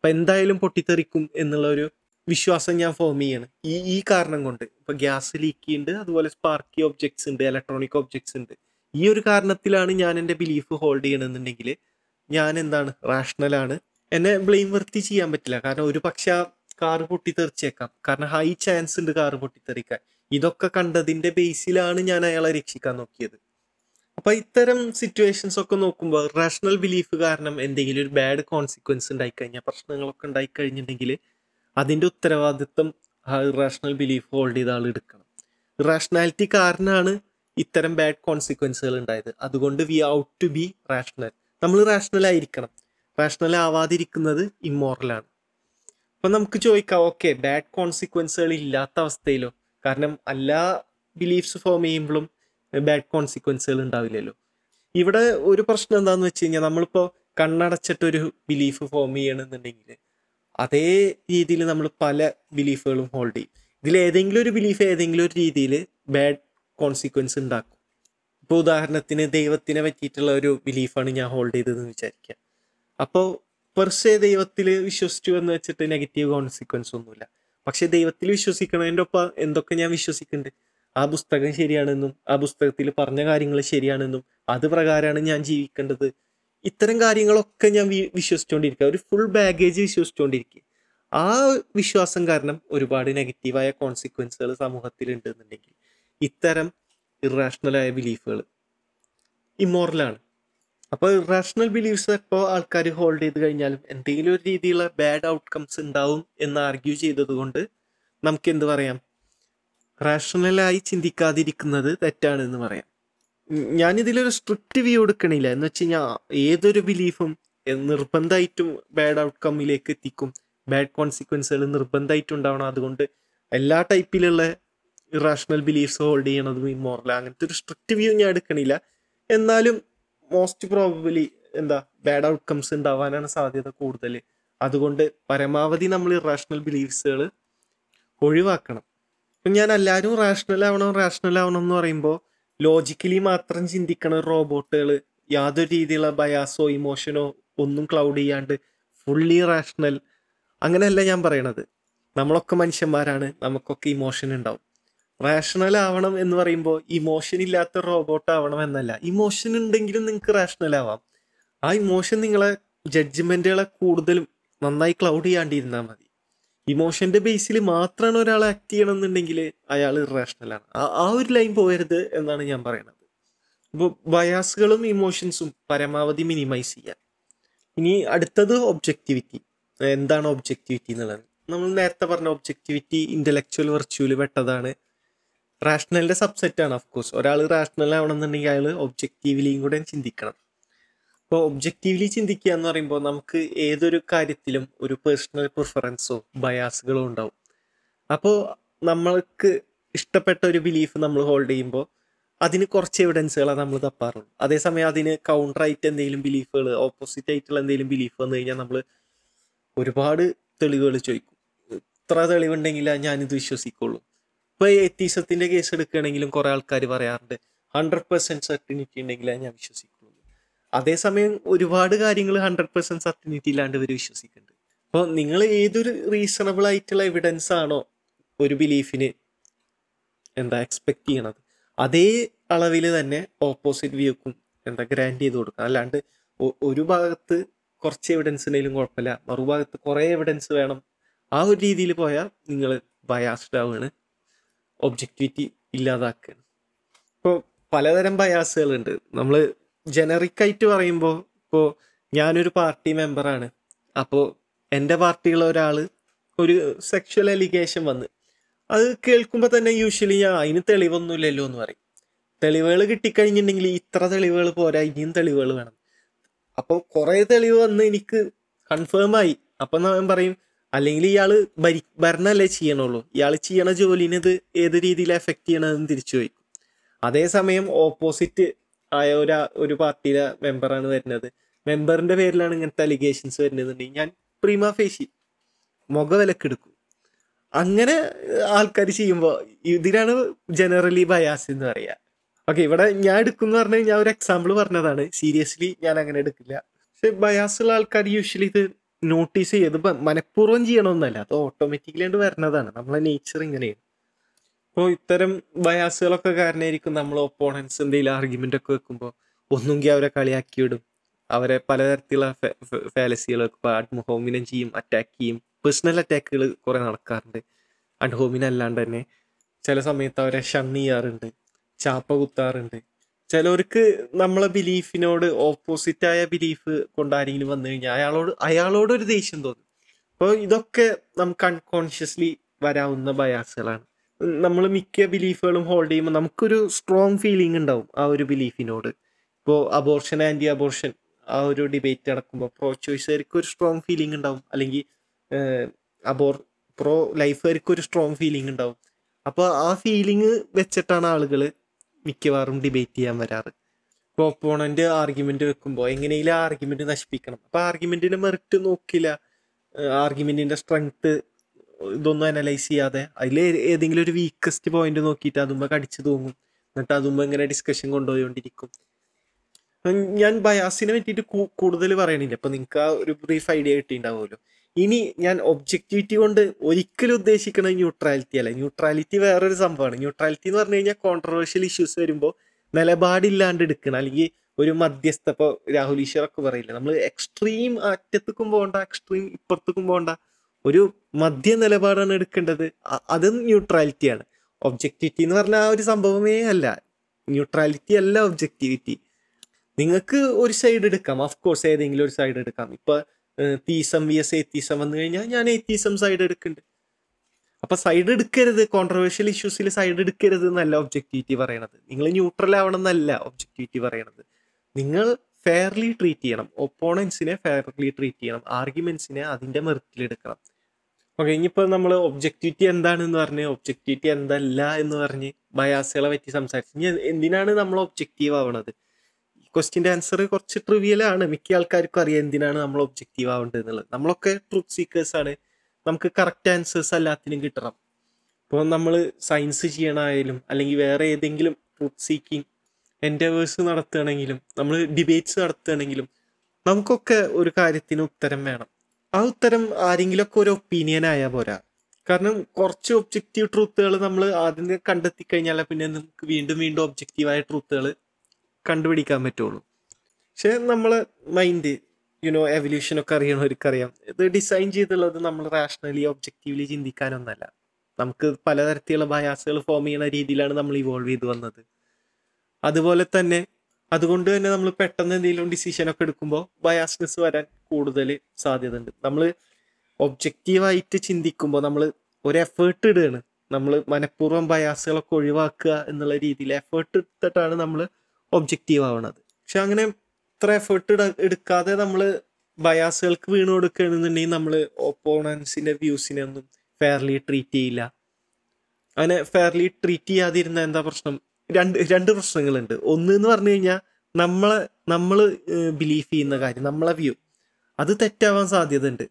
Speaker 1: അപ്പം എന്തായാലും പൊട്ടിത്തെറിക്കും എന്നുള്ള ഒരു വിശ്വാസം ഞാൻ ഫോം ചെയ്യാണ് ഈ ഈ കാരണം കൊണ്ട് ഇപ്പൊ ഗ്യാസ് ലീക്ക് ഉണ്ട് അതുപോലെ സ്പാർക്കി ഒബ്ജക്ട്സ് ഉണ്ട് ഇലക്ട്രോണിക് ഒബ്ജക്ട്സ് ഉണ്ട് ഈ ഒരു കാരണത്തിലാണ് ഞാൻ എൻ്റെ ബിലീഫ് ഹോൾഡ് ചെയ്യണമെന്നുണ്ടെങ്കിൽ ഞാൻ എന്താണ് റാഷണലാണ് എന്നെ ബ്ലെയിം വർത്തി ചെയ്യാൻ പറ്റില്ല കാരണം ഒരു പക്ഷെ ആ കാറ് പൊട്ടിത്തെറിച്ചേക്കാം കാരണം ഹൈ ചാൻസ് ഉണ്ട് കാറ് പൊട്ടിത്തെറിക്കാൻ ഇതൊക്കെ കണ്ടതിന്റെ ബേസിലാണ് ഞാൻ അയാളെ രക്ഷിക്കാൻ നോക്കിയത് അപ്പൊ ഇത്തരം സിറ്റുവേഷൻസ് ഒക്കെ നോക്കുമ്പോൾ റാഷണൽ ബിലീഫ് കാരണം എന്തെങ്കിലും ഒരു ബാഡ് കോൺസിക്വൻസ് ഉണ്ടായിക്കഴിഞ്ഞാൽ പ്രശ്നങ്ങളൊക്കെ ഉണ്ടായിക്കഴിഞ്ഞിട്ടുണ്ടെങ്കിൽ അതിന്റെ ഉത്തരവാദിത്വം ആ ഇറാഷണൽ ബിലീഫ് ഹോൾഡ് ചെയ്ത ആൾ എടുക്കണം ഇറാഷണാലിറ്റി കാരണമാണ് ഇത്തരം ബാഡ് കോൺസിക്വൻസുകൾ ഉണ്ടായത് അതുകൊണ്ട് we ought to be rational നമ്മൾ റാഷണൽ ആയിരിക്കണം റാഷണൽ ആവാതിരിക്കുന്നത് ഇമ്മോറലാണ് അപ്പൊ നമുക്ക് ചോദിക്കാം ഓക്കെ ബാഡ് കോൺസിക്വൻസുകൾ ഇല്ലാത്ത അവസ്ഥയിലോ കാരണം എല്ലാ ബിലീഫ്സ് ഫോം ചെയ്യുമ്പോഴും ബാഡ് കോൺസിക്വൻസുകൾ ഉണ്ടാവില്ലല്ലോ ഇവിടെ ഒരു പ്രശ്നം എന്താന്ന് വെച്ച് കഴിഞ്ഞാൽ നമ്മളിപ്പോ കണ്ണടച്ചിട്ടൊരു ബിലീഫ് ഫോം ചെയ്യണമെന്നുണ്ടെങ്കിൽ അതേ രീതിയിൽ നമ്മൾ പല ബിലീഫുകളും ഹോൾഡ് ചെയ്യും ഇതിൽ ഏതെങ്കിലും ഒരു ബിലീഫ് ഏതെങ്കിലും ഒരു രീതിയിൽ ബാഡ് കോൺസിക്വൻസ് ഉണ്ടാക്കും ഇപ്പോൾ ഉദാഹരണത്തിന് ദൈവത്തിനെ പറ്റിയിട്ടുള്ള ഒരു ബിലീഫാണ് ഞാൻ ഹോൾഡ് ചെയ്തതെന്ന് വിചാരിക്കുക അപ്പോൾ പെർസെ ദൈവത്തിൽ വിശ്വസിച്ചു എന്ന് വെച്ചിട്ട് നെഗറ്റീവ് കോൺസിക്വൻസ് ഒന്നുമില്ല പക്ഷെ ദൈവത്തിൽ വിശ്വസിക്കണതിൻ്റെ ഒപ്പം എന്തൊക്കെ ഞാൻ വിശ്വസിക്കുന്നുണ്ട് ആ പുസ്തകം ശരിയാണെന്നും ആ പുസ്തകത്തിൽ പറഞ്ഞ കാര്യങ്ങൾ ശരിയാണെന്നും അത് പ്രകാരമാണ് ഞാൻ ജീവിക്കേണ്ടത് ഇത്തരം കാര്യങ്ങളൊക്കെ ഞാൻ വി- വിശ്വസിച്ചുകൊണ്ടിരിക്കുക ഒരു ഫുൾ ബാഗേജ് വിശ്വസിച്ചുകൊണ്ടിരിക്കുക ആ വിശ്വാസം കാരണം ഒരുപാട് നെഗറ്റീവായ കോൺസിക്വൻസുകൾ സമൂഹത്തിൽ ഉണ്ടെന്നുണ്ടെങ്കിൽ ഇത്തരം ഇറാഷണലായ ബിലീഫുകൾ ഇമ്മോറലാണ് അപ്പോൾ ഇറാഷണൽ ബിലീഫ്സ് എപ്പോൾ ആൾക്കാർ ഹോൾഡ് ചെയ്ത് കഴിഞ്ഞാലും എന്തെങ്കിലും ഒരു രീതിയിലുള്ള ബാഡ് ഔട്ട്കംസ് ഉണ്ടാവും എന്ന് ആർഗ്യൂ ചെയ്തത് കൊണ്ട് നമുക്ക് എന്ത് പറയാം റാഷണലായി ചിന്തിക്കാതിരിക്കുന്നത് തെറ്റാണ് എന്ന് പറയാം ഉം ഞാനിതിലൊരു സ്ട്രിക്റ്റ് വ്യൂ എടുക്കണില്ല എന്ന് വെച്ച് കഴിഞ്ഞാൽ ഏതൊരു ബിലീഫും നിർബന്ധമായിട്ടും ബാഡ് ഔട്ട്കമ്മിലേക്ക് എത്തിക്കും ബാഡ് കോൺസിക്വൻസുകൾ നിർബന്ധമായിട്ടും ഉണ്ടാവണം അതുകൊണ്ട് എല്ലാ ടൈപ്പിലുള്ള ഇറാഷണൽ ബിലീഫ്സ് ഹോൾഡ് ചെയ്യണതും ഇമ്മോറൽ അങ്ങനത്തെ ഒരു സ്ട്രിക്റ്റ് വ്യൂ ഞാൻ എടുക്കണില്ല എന്നാലും മോസ്റ്റ് പ്രോബബിലി എന്താ ബാഡ് ഔട്ട്കംസ് ഉണ്ടാവാനാണ് സാധ്യത കൂടുതൽ അതുകൊണ്ട് പരമാവധി നമ്മൾ ഇറാഷണൽ ബിലീഫ്സുകൾ ഒഴിവാക്കണം ഇപ്പം ഞാൻ എല്ലാവരും റാഷണൽ ആവണം റാഷണൽ ആവണം എന്ന് പറയുമ്പോൾ ലോജിക്കലി മാത്രം ചിന്തിക്കണ റോബോട്ടുകൾ യാതൊരു രീതിയിലുള്ള ബയാസോ ഇമോഷനോ ഒന്നും ക്ലൗഡ് ചെയ്യാണ്ട് ഫുള്ളി റാഷണൽ അങ്ങനെയല്ല ഞാൻ പറയണത് നമ്മളൊക്കെ മനുഷ്യന്മാരാണ് നമുക്കൊക്കെ ഇമോഷൻ ഉണ്ടാവും റാഷണൽ ആവണം എന്ന് പറയുമ്പോൾ ഇമോഷൻ ഇല്ലാത്ത റോബോട്ട് ആവണം എന്നല്ല ഇമോഷൻ ഉണ്ടെങ്കിലും നിങ്ങൾക്ക് റാഷണൽ ആവാം ആ ഇമോഷൻ നിങ്ങളെ ജഡ്ജ്മെന്റുകളെ കൂടുതലും നന്നായി ക്ലൗഡ് ചെയ്യാണ്ടിരുന്നാൽ മതി ഇമോഷന്റെ ബേസിൽ മാത്രമാണ് ഒരാൾ ആക്ട് ചെയ്യണമെന്നുണ്ടെങ്കിൽ അയാൾ ഇറാഷണൽ ആണ് ആ- ആ ഒരു ലൈൻ പോകരുത് എന്നാണ് ഞാൻ പറയുന്നത് ഇപ്പോൾ ബയാസുകളും ഇമോഷൻസും പരമാവധി മിനിമൈസ് ചെയ്യാം ഇനി അടുത്തത് ഒബ്ജക്റ്റിവിറ്റി എന്താണ് ഒബ്ജക്റ്റിവിറ്റി എന്നുള്ളത് നമ്മൾ നേരത്തെ പറഞ്ഞ ഒബ്ജക്റ്റിവിറ്റി ഇന്റലക്ച്വൽ വെർച്വൽ പെട്ടതാണ് റാഷണലിന്റെ സബ്സെറ്റ് ആണ് ഓഫ് കോഴ്സ് ഒരാൾ റാഷണൽ ആവണമെന്നുണ്ടെങ്കിൽ അയാൾ ഒബ്ജക്റ്റീവ്ലിയും കൂടെ ചിന്തിക്കണം ഇപ്പോൾ ഒബ്ജക്റ്റീവ്ലി ചിന്തിക്കുക എന്ന് പറയുമ്പോൾ നമുക്ക് ഏതൊരു കാര്യത്തിലും ഒരു പേഴ്സണൽ പ്രിഫറൻസോ ബയാസുകളോ ഉണ്ടാവും അപ്പോൾ നമ്മൾക്ക് ഇഷ്ടപ്പെട്ട ഒരു ബിലീഫ് നമ്മൾ ഹോൾഡ് ചെയ്യുമ്പോൾ അതിന് കുറച്ച് എവിഡൻസുകളാണ് നമ്മൾ തപ്പാറുള്ളൂ അതേസമയം അതിന് കൗണ്ടർ ആയിട്ട് എന്തെങ്കിലും ബിലീഫുകൾ ഓപ്പോസിറ്റ് ആയിട്ടുള്ള എന്തെങ്കിലും ബിലീഫ് വന്നു കഴിഞ്ഞാൽ നമ്മൾ ഒരുപാട് തെളിവുകൾ ചോദിക്കും ഇത്ര തെളിവുണ്ടെങ്കിൽ ഞാനിത് വിശ്വസിക്കുള്ളൂ ഇപ്പോൾ എത്തീസത്തിന്റെ കേസ് എടുക്കുകയാണെങ്കിലും കുറെ ആൾക്കാർ പറയാറുണ്ട് ഹൺഡ്രഡ് പെർസെന്റ് സർട്ടിനിറ്റി ഉണ്ടെങ്കിലേ ഞാൻ വിശ്വസിക്കുള്ളൂ അതേസമയം ഒരുപാട് കാര്യങ്ങൾ ഹൺഡ്രഡ് പെർസെന്റ് സർട്ടിനിറ്റി ഇല്ലാണ്ട് ഇവർ വിശ്വസിക്കുന്നുണ്ട് അപ്പോൾ നിങ്ങൾ ഏതൊരു റീസണബിൾ ആയിട്ടുള്ള എവിഡൻസ് ആണോ ഒരു ബിലീഫിന് എന്താ എക്സ്പെക്ട് ചെയ്യണത് അതേ അളവിൽ തന്നെ ഓപ്പോസിറ്റ് വ്യൂക്കും എന്താ ഗ്രാൻഡ് ചെയ്ത് കൊടുക്കുക അല്ലാണ്ട് ഒ- ഒരു ഭാഗത്ത് കുറച്ച് എവിഡൻസ് ഉണ്ടെങ്കിലും കുഴപ്പമില്ല മറുഭാഗത്ത് കുറേ എവിഡൻസ് വേണം ആ ഒരു രീതിയിൽ പോയാൽ നിങ്ങൾ ബയാസ്ഡ് ആവുകയാണ് ഒബ്ജക്റ്റിവിറ്റി ഇല്ലാതാക്കുകയാണ് ഇപ്പോൾ പലതരം ബയാസുകളുണ്ട് നമ്മൾ ജനറിക് ആയിട്ട് പറയുമ്പോൾ ഇപ്പോൾ ഞാനൊരു പാർട്ടി മെമ്പറാണ് അപ്പോൾ എൻ്റെ പാർട്ടിയുള്ള ഒരാൾ ഒരു സെക്ഷൽ അലിഗേഷൻ വന്ന് അത് കേൾക്കുമ്പോൾ തന്നെ യൂഷ്വലി ഞാൻ അതിന് തെളിവൊന്നുമില്ലല്ലോ എന്ന് പറയും തെളിവുകൾ കിട്ടിക്കഴിഞ്ഞിട്ടുണ്ടെങ്കിൽ ഇത്ര തെളിവുകൾ പോരാ ഇനിയും തെളിവുകൾ വേണം അപ്പോൾ കുറേ തെളിവ് വന്ന് എനിക്ക് കൺഫേം ആയി അപ്പം ഞാൻ പറയും അല്ലെങ്കിൽ ഇയാള് ഭരി ഭരണമല്ലേ ചെയ്യണുള്ളൂ ഇയാൾ ചെയ്യണ ജോലിന് ഇത് ഏത് രീതിയിൽ എഫക്ട് ചെയ്യണമെന്ന് തിരിച്ചു ചോദിക്കും അതേസമയം ഓപ്പോസിറ്റ് ആയ ഒരു ഒരു പാർട്ടിയിലെ മെമ്പറാണ് വരുന്നത് മെമ്പറിന്റെ പേരിലാണ് ഇങ്ങനത്തെ അലിഗേഷൻസ് വരുന്നതെന്നുണ്ടെങ്കിൽ ഞാൻ പ്രീമ ഫേസി മുഖവിലക്കെടുക്കും അങ്ങനെ ആൾക്കാർ ചെയ്യുമ്പോൾ ഇതിനാണ് ജനറലി ബയാസ് എന്ന് പറയുക ഓക്കെ ഇവിടെ ഞാൻ എടുക്കും എന്ന് പറഞ്ഞാൽ ഞാൻ ഒരു എക്സാമ്പിൾ പറഞ്ഞതാണ് സീരിയസ്ലി ഞാൻ അങ്ങനെ എടുക്കില്ല പക്ഷെ ബയാസ് ഉള്ള ആൾക്കാർ യൂഷ്വലി ഇത് നോട്ടീസ് ചെയ്യുക ഇത് ഇപ്പം മനഃപൂർവ്വം ചെയ്യണമെന്നല്ല അത് ഓട്ടോമാറ്റിക്കലി വരുന്നതാണ് നമ്മളെ നേച്ചർ ഇങ്ങനെയാണ് അപ്പോൾ ഇത്തരം ബയാസുകളൊക്കെ കാരണമായിരിക്കും നമ്മൾ ഒപ്പോണൻസ് എന്തെങ്കിലും ആർഗ്യുമെൻ്റ് ഒക്കെ വെക്കുമ്പോൾ ഒന്നുകിൽ അവരെ കളിയാക്കി വിടും അവരെ പലതരത്തിലുള്ള ഫാലസികൾ ഇപ്പോൾ അഡ്മുഹോമിനം ചെയ്യും അറ്റാക്ക് ചെയ്യും പേഴ്സണൽ അറ്റാക്കുകൾ കുറേ നടക്കാറുണ്ട് അഡ്ഹോമിനം അല്ലാണ്ട് തന്നെ ചില സമയത്ത് അവരെ ഷൻ ചെയ്യാറുണ്ട് ചാപ്പ കുത്താറുണ്ട് ചിലവർക്ക് നമ്മളെ ബിലീഫിനോട് ഓപ്പോസിറ്റായ ബിലീഫ് കൊണ്ട് ആരെങ്കിലും വന്നു കഴിഞ്ഞാൽ അയാളോട് അയാളോട് ഒരു ദേഷ്യം തോന്നും അപ്പോൾ ഇതൊക്കെ നമുക്ക് അൺകോൺഷ്യസ്ലി വരാവുന്ന ബയാസുകളാണ് നമ്മൾ മിക്ക ബിലീഫുകളും ഹോൾഡ് ചെയ്യുമ്പോൾ നമുക്കൊരു സ്ട്രോങ് ഫീലിംഗ് ഉണ്ടാവും ആ ഒരു ബിലീഫിനോട് ഇപ്പോൾ അബോർഷൻ ആൻറ്റി അബോർഷൻ ആ ഒരു ഡിബേറ്റ് നടക്കുമ്പോൾ പ്രോ ചോയ്സുകാർക്ക് ഒരു സ്ട്രോങ് ഫീലിംഗ് ഉണ്ടാവും അല്ലെങ്കിൽ അബോർ പ്രോ ലൈഫുകാർക്ക് ഒരു സ്ട്രോങ് ഫീലിംഗ് ഉണ്ടാവും അപ്പോൾ ആ ഫീലിംഗ് വെച്ചിട്ടാണ് ആളുകൾ മിക്കവാറും ഡിബേറ്റ് ചെയ്യാൻ വരാറ് ഇപ്പോൾ ഒപ്പോണൻ്റ് ആർഗ്യുമെൻ്റ് വെക്കുമ്പോൾ എങ്ങനെയെങ്കിലും ആർഗ്യുമെൻ്റ് നശിപ്പിക്കണം അപ്പോൾ ആർഗ്യുമെൻറ്റിൻ്റെ മെറിറ്റ് നോക്കില്ല ആർഗ്യുമെൻറ്റിൻ്റെ സ്ട്രെങ്ത്ത് ഇതൊന്നും അനലൈസ് ചെയ്യാതെ അതിൽ ഏതെങ്കിലും ഒരു വീക്കസ്റ്റ് പോയിന്റ് നോക്കിയിട്ട് അതുമ്പോൾ കടിച്ചു തൂങ്ങും എന്നിട്ട് അതുമ്പോൾ ഇങ്ങനെ ഡിസ്കഷൻ കൊണ്ടുപോയിക്കൊണ്ടിരിക്കും ഞാൻ ബയാസിനെ പറ്റിയിട്ട് കൂടുതൽ പറയണില്ല ഇപ്പൊ നിങ്ങൾക്ക് ആ ഒരു ബ്രീഫ് ഐഡിയ കിട്ടിയിട്ടുണ്ടാവുമല്ലോ ഇനി ഞാൻ ഒബ്ജക്റ്റിവിറ്റി കൊണ്ട് ഒരിക്കലും ഉദ്ദേശിക്കുന്നത് ന്യൂട്രാലിറ്റി അല്ല ന്യൂട്രാലിറ്റി വേറൊരു സംഭവമാണ് ന്യൂട്രാലിറ്റി എന്ന് പറഞ്ഞു കഴിഞ്ഞാൽ കോൺട്രവേഴ്ഷ്യൽ ഇഷ്യൂസ് വരുമ്പോൾ നിലപാടില്ലാണ്ട് എടുക്കണം അല്ലെങ്കിൽ ഒരു മധ്യസ്ഥ ഇപ്പോൾ രാഹുൽ ഈശ്വറൊക്കെ പറയില്ല നമ്മൾ എക്സ്ട്രീം അറ്റത്തേക്കും പോകണ്ട എക്സ്ട്രീം ഇപ്പുറത്തേക്കും പോകണ്ട ഒരു മധ്യ നിലപാടാണ് എടുക്കേണ്ടത് അത് ന്യൂട്രാലിറ്റിയാണ് ഒബ്ജക്റ്റിവിറ്റി എന്ന് പറഞ്ഞാൽ ആ ഒരു സംഭവമേ അല്ല ന്യൂട്രാലിറ്റി അല്ല ഒബ്ജക്റ്റിവിറ്റി നിങ്ങൾക്ക് ഒരു സൈഡ് എടുക്കാം ഓഫ് കോഴ്സ് ഏതെങ്കിലും ഒരു സൈഡ് എടുക്കാം ഇപ്പൊ തീസം വി എസ് എത്തീസം വന്നു കഴിഞ്ഞാൽ ഞാൻ എത്തീസം സൈഡ് എടുക്കുന്നുണ്ട് അപ്പൊ സൈഡ് എടുക്കരുത് കോൺട്രവേഴ്ഷ്യൽ ഇഷ്യൂസിൽ സൈഡ് എടുക്കരുത് എന്നല്ല ഒബ്ജക്റ്റിവിറ്റി പറയണത് നിങ്ങൾ ന്യൂട്രൽ ആവണം എന്നല്ല ഒബ്ജക്റ്റിവിറ്റി പറയണത് നിങ്ങൾ ഫെയർലി ട്രീറ്റ് ചെയ്യണം ഒപ്പോണൻസിനെ ഫെയർലി ട്രീറ്റ് ചെയ്യണം ആർഗ്യുമെന്റ്സിനെ അതിന്റെ മെറിറ്റിൽ എടുക്കണം ഓക്കെ ഇനിയിപ്പോൾ നമ്മൾ ഒബ്ജക്റ്റിവിറ്റി എന്താണെന്ന് പറഞ്ഞ് ഒബ്ജക്റ്റിവിറ്റി എന്തല്ല എന്ന് പറഞ്ഞ് ബയാസുകളെ പറ്റി സംസാരിച്ചു ഇനി എന്തിനാണ് നമ്മൾ ഒബ്ജക്റ്റീവ് ആവണത് ക്വസ്റ്റിന്റെ ആൻസർ കുറച്ച് ട്രിവിയൽ ആണ് മിക്ക ആൾക്കാർക്കും അറിയാം എന്തിനാണ് നമ്മൾ ഒബ്ജക്റ്റീവ് ആവേണ്ടത് എന്നുള്ളത് നമ്മളൊക്കെ ട്രൂത്ത് സീക്കേഴ്സ് ആണ് നമുക്ക് കറക്റ്റ് ആൻസേഴ്സ് എല്ലാത്തിനും കിട്ടണം ഇപ്പോൾ നമ്മൾ സയൻസ് ചെയ്യണമായാലും അല്ലെങ്കിൽ വേറെ ഏതെങ്കിലും ട്രൂത്ത് സീക്കിംഗ് എൻഡവേഴ്സ് നടത്തുകയാണെങ്കിലും നമ്മൾ ഡിബേറ്റ്സ് നടത്തുകയാണെങ്കിലും നമുക്കൊക്കെ ഒരു കാര്യത്തിന് ഉത്തരം വേണം ആ ഉത്തരം ആരെങ്കിലുമൊക്കെ ഒരു ഒപ്പീനിയൻ ആയാൽ പോരാ കാരണം കുറച്ച് ഒബ്ജക്റ്റീവ് ട്രൂത്തുകൾ നമ്മൾ ആദ്യം കണ്ടെത്തി കഴിഞ്ഞാൽ പിന്നെ നമുക്ക് വീണ്ടും വീണ്ടും ഒബ്ജക്റ്റീവായ ട്രൂത്തുകൾ കണ്ടുപിടിക്കാൻ പറ്റുള്ളൂ പക്ഷെ നമ്മളെ മൈൻഡ് യുനോ എവല്യൂഷൻ ഒക്കെ അറിയണവർക്കറിയാം ഇത് ഡിസൈൻ ചെയ്തുള്ളത് നമ്മൾ റാഷണലി ഒബ്ജക്റ്റീവ്ലി ചിന്തിക്കാനൊന്നല്ല നമുക്ക് പലതരത്തിലുള്ള ബയാസുകൾ ഫോം ചെയ്യുന്ന രീതിയിലാണ് നമ്മൾ ഇവോൾവ് ചെയ്ത് വന്നത് അതുപോലെ തന്നെ അതുകൊണ്ട് തന്നെ നമ്മൾ പെട്ടെന്ന് എന്തെങ്കിലും ഡിസിഷൻ ഒക്കെ എടുക്കുമ്പോൾ ബയാസ്നെസ് വരാൻ കൂടുതൽ സാധ്യത ഉണ്ട് നമ്മൾ ഒബ്ജക്റ്റീവായിട്ട് ചിന്തിക്കുമ്പോൾ നമ്മൾ ഒരു എഫേർട്ട് ഇടുകയാണ് നമ്മൾ മനഃപൂർവ്വം ബയാസുകളൊക്കെ ഒഴിവാക്കുക എന്നുള്ള രീതിയിൽ എഫേർട്ട് എടുത്തിട്ടാണ് നമ്മൾ ഒബ്ജക്റ്റീവ് ആവണത് പക്ഷെ അങ്ങനെ ഇത്ര എഫേർട്ട് എടുക്കാതെ നമ്മൾ ബയാസുകൾക്ക് വീണ് കൊടുക്കുകയാണെന്നുണ്ടെങ്കിൽ നമ്മൾ ഒപ്പോണൻസിന്റെ വ്യൂസിനെ ഒന്നും ഫെയർലി ട്രീറ്റ് ചെയ്യില്ല അങ്ങനെ ഫെയർലി ട്രീറ്റ് ചെയ്യാതിരുന്ന എന്താ പ്രശ്നം രണ്ട് രണ്ട് പ്രശ്നങ്ങളുണ്ട് ഒന്ന് എന്ന് പറഞ്ഞു കഴിഞ്ഞാൽ നമ്മളെ നമ്മൾ ബിലീവ് ചെയ്യുന്ന കാര്യം നമ്മളെ വ്യൂ അത് തെറ്റാവാൻ സാധ്യത ഉണ്ട്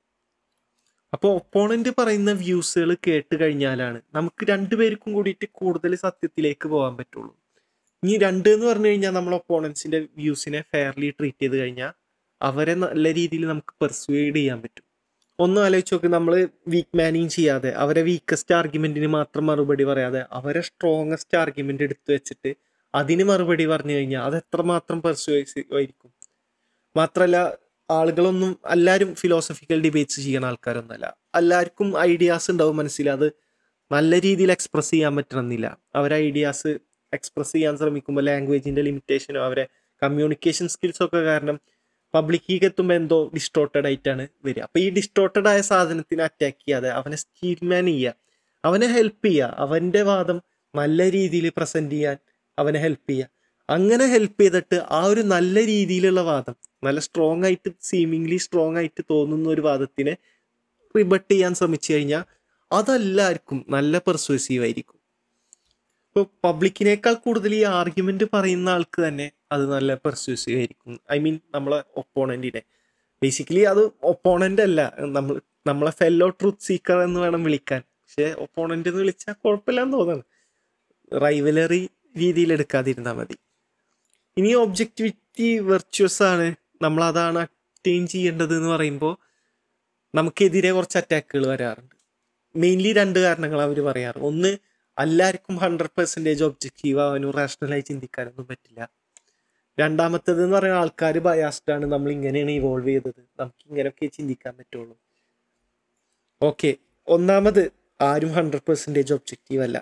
Speaker 1: അപ്പോൾ ഒപ്പോണന്റ് പറയുന്ന വ്യൂസുകൾ കേട്ട് കഴിഞ്ഞാലാണ് നമുക്ക് രണ്ടുപേർക്കും കൂടിയിട്ട് കൂടുതൽ സത്യത്തിലേക്ക് പോകാൻ പറ്റുള്ളൂ ഇനി രണ്ട് എന്ന് പറഞ്ഞു കഴിഞ്ഞാൽ നമ്മൾ ഒപ്പോണൻസിന്റെ വ്യൂസിനെ ഫെയർലി ട്രീറ്റ് ചെയ്ത് കഴിഞ്ഞാൽ അവരെ നല്ല രീതിയിൽ നമുക്ക് പെർസ്വേഡ് ചെയ്യാൻ പറ്റും ഒന്ന് ആലോചിച്ച് നോക്ക് നമ്മൾ വീക്ക് മാനിങ് ചെയ്യാതെ അവരെ വീക്കസ്റ്റ് ആർഗ്യുമെന്റിന് മാത്രം മറുപടി പറയാതെ അവരെ സ്ട്രോങ്ങസ്റ്റ് ആർഗ്യുമെന്റ് എടുത്തു വെച്ചിട്ട് അതിന് മറുപടി പറഞ്ഞു കഴിഞ്ഞാൽ അത് എത്രമാത്രം പെർസ്വേസീവ് ആയിരിക്കും മാത്രമല്ല ആളുകളൊന്നും എല്ലാവരും ഫിലോസഫിക്കൽ ഡിബേറ്റ്സ് ചെയ്യുന്ന ആൾക്കാരൊന്നുമല്ല എല്ലാവർക്കും ഐഡിയാസ് ഉണ്ടാവും മനസ്സിൽ അത് നല്ല രീതിയിൽ എക്സ്പ്രസ് ചെയ്യാൻ പറ്റണമെന്നില്ല അവരെ ഐഡിയാസ് എക്സ്പ്രസ് ചെയ്യാൻ ശ്രമിക്കുമ്പോൾ ലാംഗ്വേജിന്റെ ലിമിറ്റേഷനോ അവരെ കമ്മ്യൂണിക്കേഷൻ സ്കിൽസ് ഒക്കെ കാരണം പബ്ലിക്കിലേക്ക് എത്തുമ്പോൾ എന്തോ ഡിസ്റ്റോർട്ടഡ് ആയിട്ടാണ് വരിക അപ്പൊ ഈ ഡിസ്റ്റോർട്ടഡ് ആയ സാധനത്തിനെ അറ്റാക്ക് ചെയ്യാതെ അവനെ സ്റ്റീൽമാൻ ചെയ്യുക അവനെ ഹെൽപ്പ് ചെയ്യുക അവന്റെ വാദം നല്ല രീതിയിൽ പ്രസന്റ് ചെയ്യാൻ അവനെ ഹെൽപ്പ് ചെയ്യുക അങ്ങനെ ഹെൽപ്പ് ചെയ്തിട്ട് ആ ഒരു നല്ല രീതിയിലുള്ള വാദം നല്ല സ്ട്രോങ് ആയിട്ട് സീമിംഗ്ലി സ്ട്രോങ് ആയിട്ട് തോന്നുന്ന ഒരു വാദത്തിനെ റിബട്ട് ചെയ്യാൻ ശ്രമിച്ചു കഴിഞ്ഞാൽ അതെല്ലാവർക്കും നല്ല പെർസ്വേസീവ് ആയിരിക്കും ഇപ്പോൾ പബ്ലിക്കിനേക്കാൾ കൂടുതൽ ഈ ആർഗ്യുമെന്റ് പറയുന്ന ആൾക്ക് തന്നെ അത് നല്ല പെർസ്യൂസീവ് ആയിരിക്കും ഐ മീൻ നമ്മളെ ഒപ്പോണന്റിനെ ബേസിക്കലി അത് ഒപ്പോണന്റ് അല്ല നമ്മൾ നമ്മളെ ഫെല്ലോ ട്രൂത്ത് സീക്കർ എന്ന് വേണം വിളിക്കാൻ പക്ഷെ ഒപ്പോണന്റ് എന്ന് വിളിച്ചാൽ കുഴപ്പമില്ലാന്ന് തോന്നുന്നു റൈവലറി രീതിയിൽ എടുക്കാതിരുന്നാൽ മതി ഇനി ഒബ്ജക്റ്റിവിറ്റി വെർച്വസ് ആണ് നമ്മൾ അതാണ് അറ്റൈൻ ചെയ്യേണ്ടത് എന്ന് പറയുമ്പോൾ നമുക്കെതിരെ കുറച്ച് അറ്റാക്കുകൾ വരാറുണ്ട് മെയിൻലി രണ്ട് കാരണങ്ങൾ അവർ പറയാറ് ഒന്ന് എല്ലാവർക്കും ഹൺഡ്രഡ് പെർസെൻറ്റേജ് ഒബ്ജക്റ്റീവ് ആവാനും റാഷണലായി ചിന്തിക്കാനൊന്നും പറ്റില്ല രണ്ടാമത്തേത് എന്ന് പറയുന്ന ആൾക്കാർ ബയാസ്ഡ് ആണ് നമ്മൾ ഇങ്ങനെയാണ് ഇവോൾവ് ചെയ്തത് നമുക്ക് ഇങ്ങനെയൊക്കെ ചിന്തിക്കാൻ പറ്റുള്ളൂ ഓക്കെ ഒന്നാമത് ആരും ഹൺഡ്രഡ് പെർസെൻറ്റേജ് ഒബ്ജക്റ്റീവ് അല്ല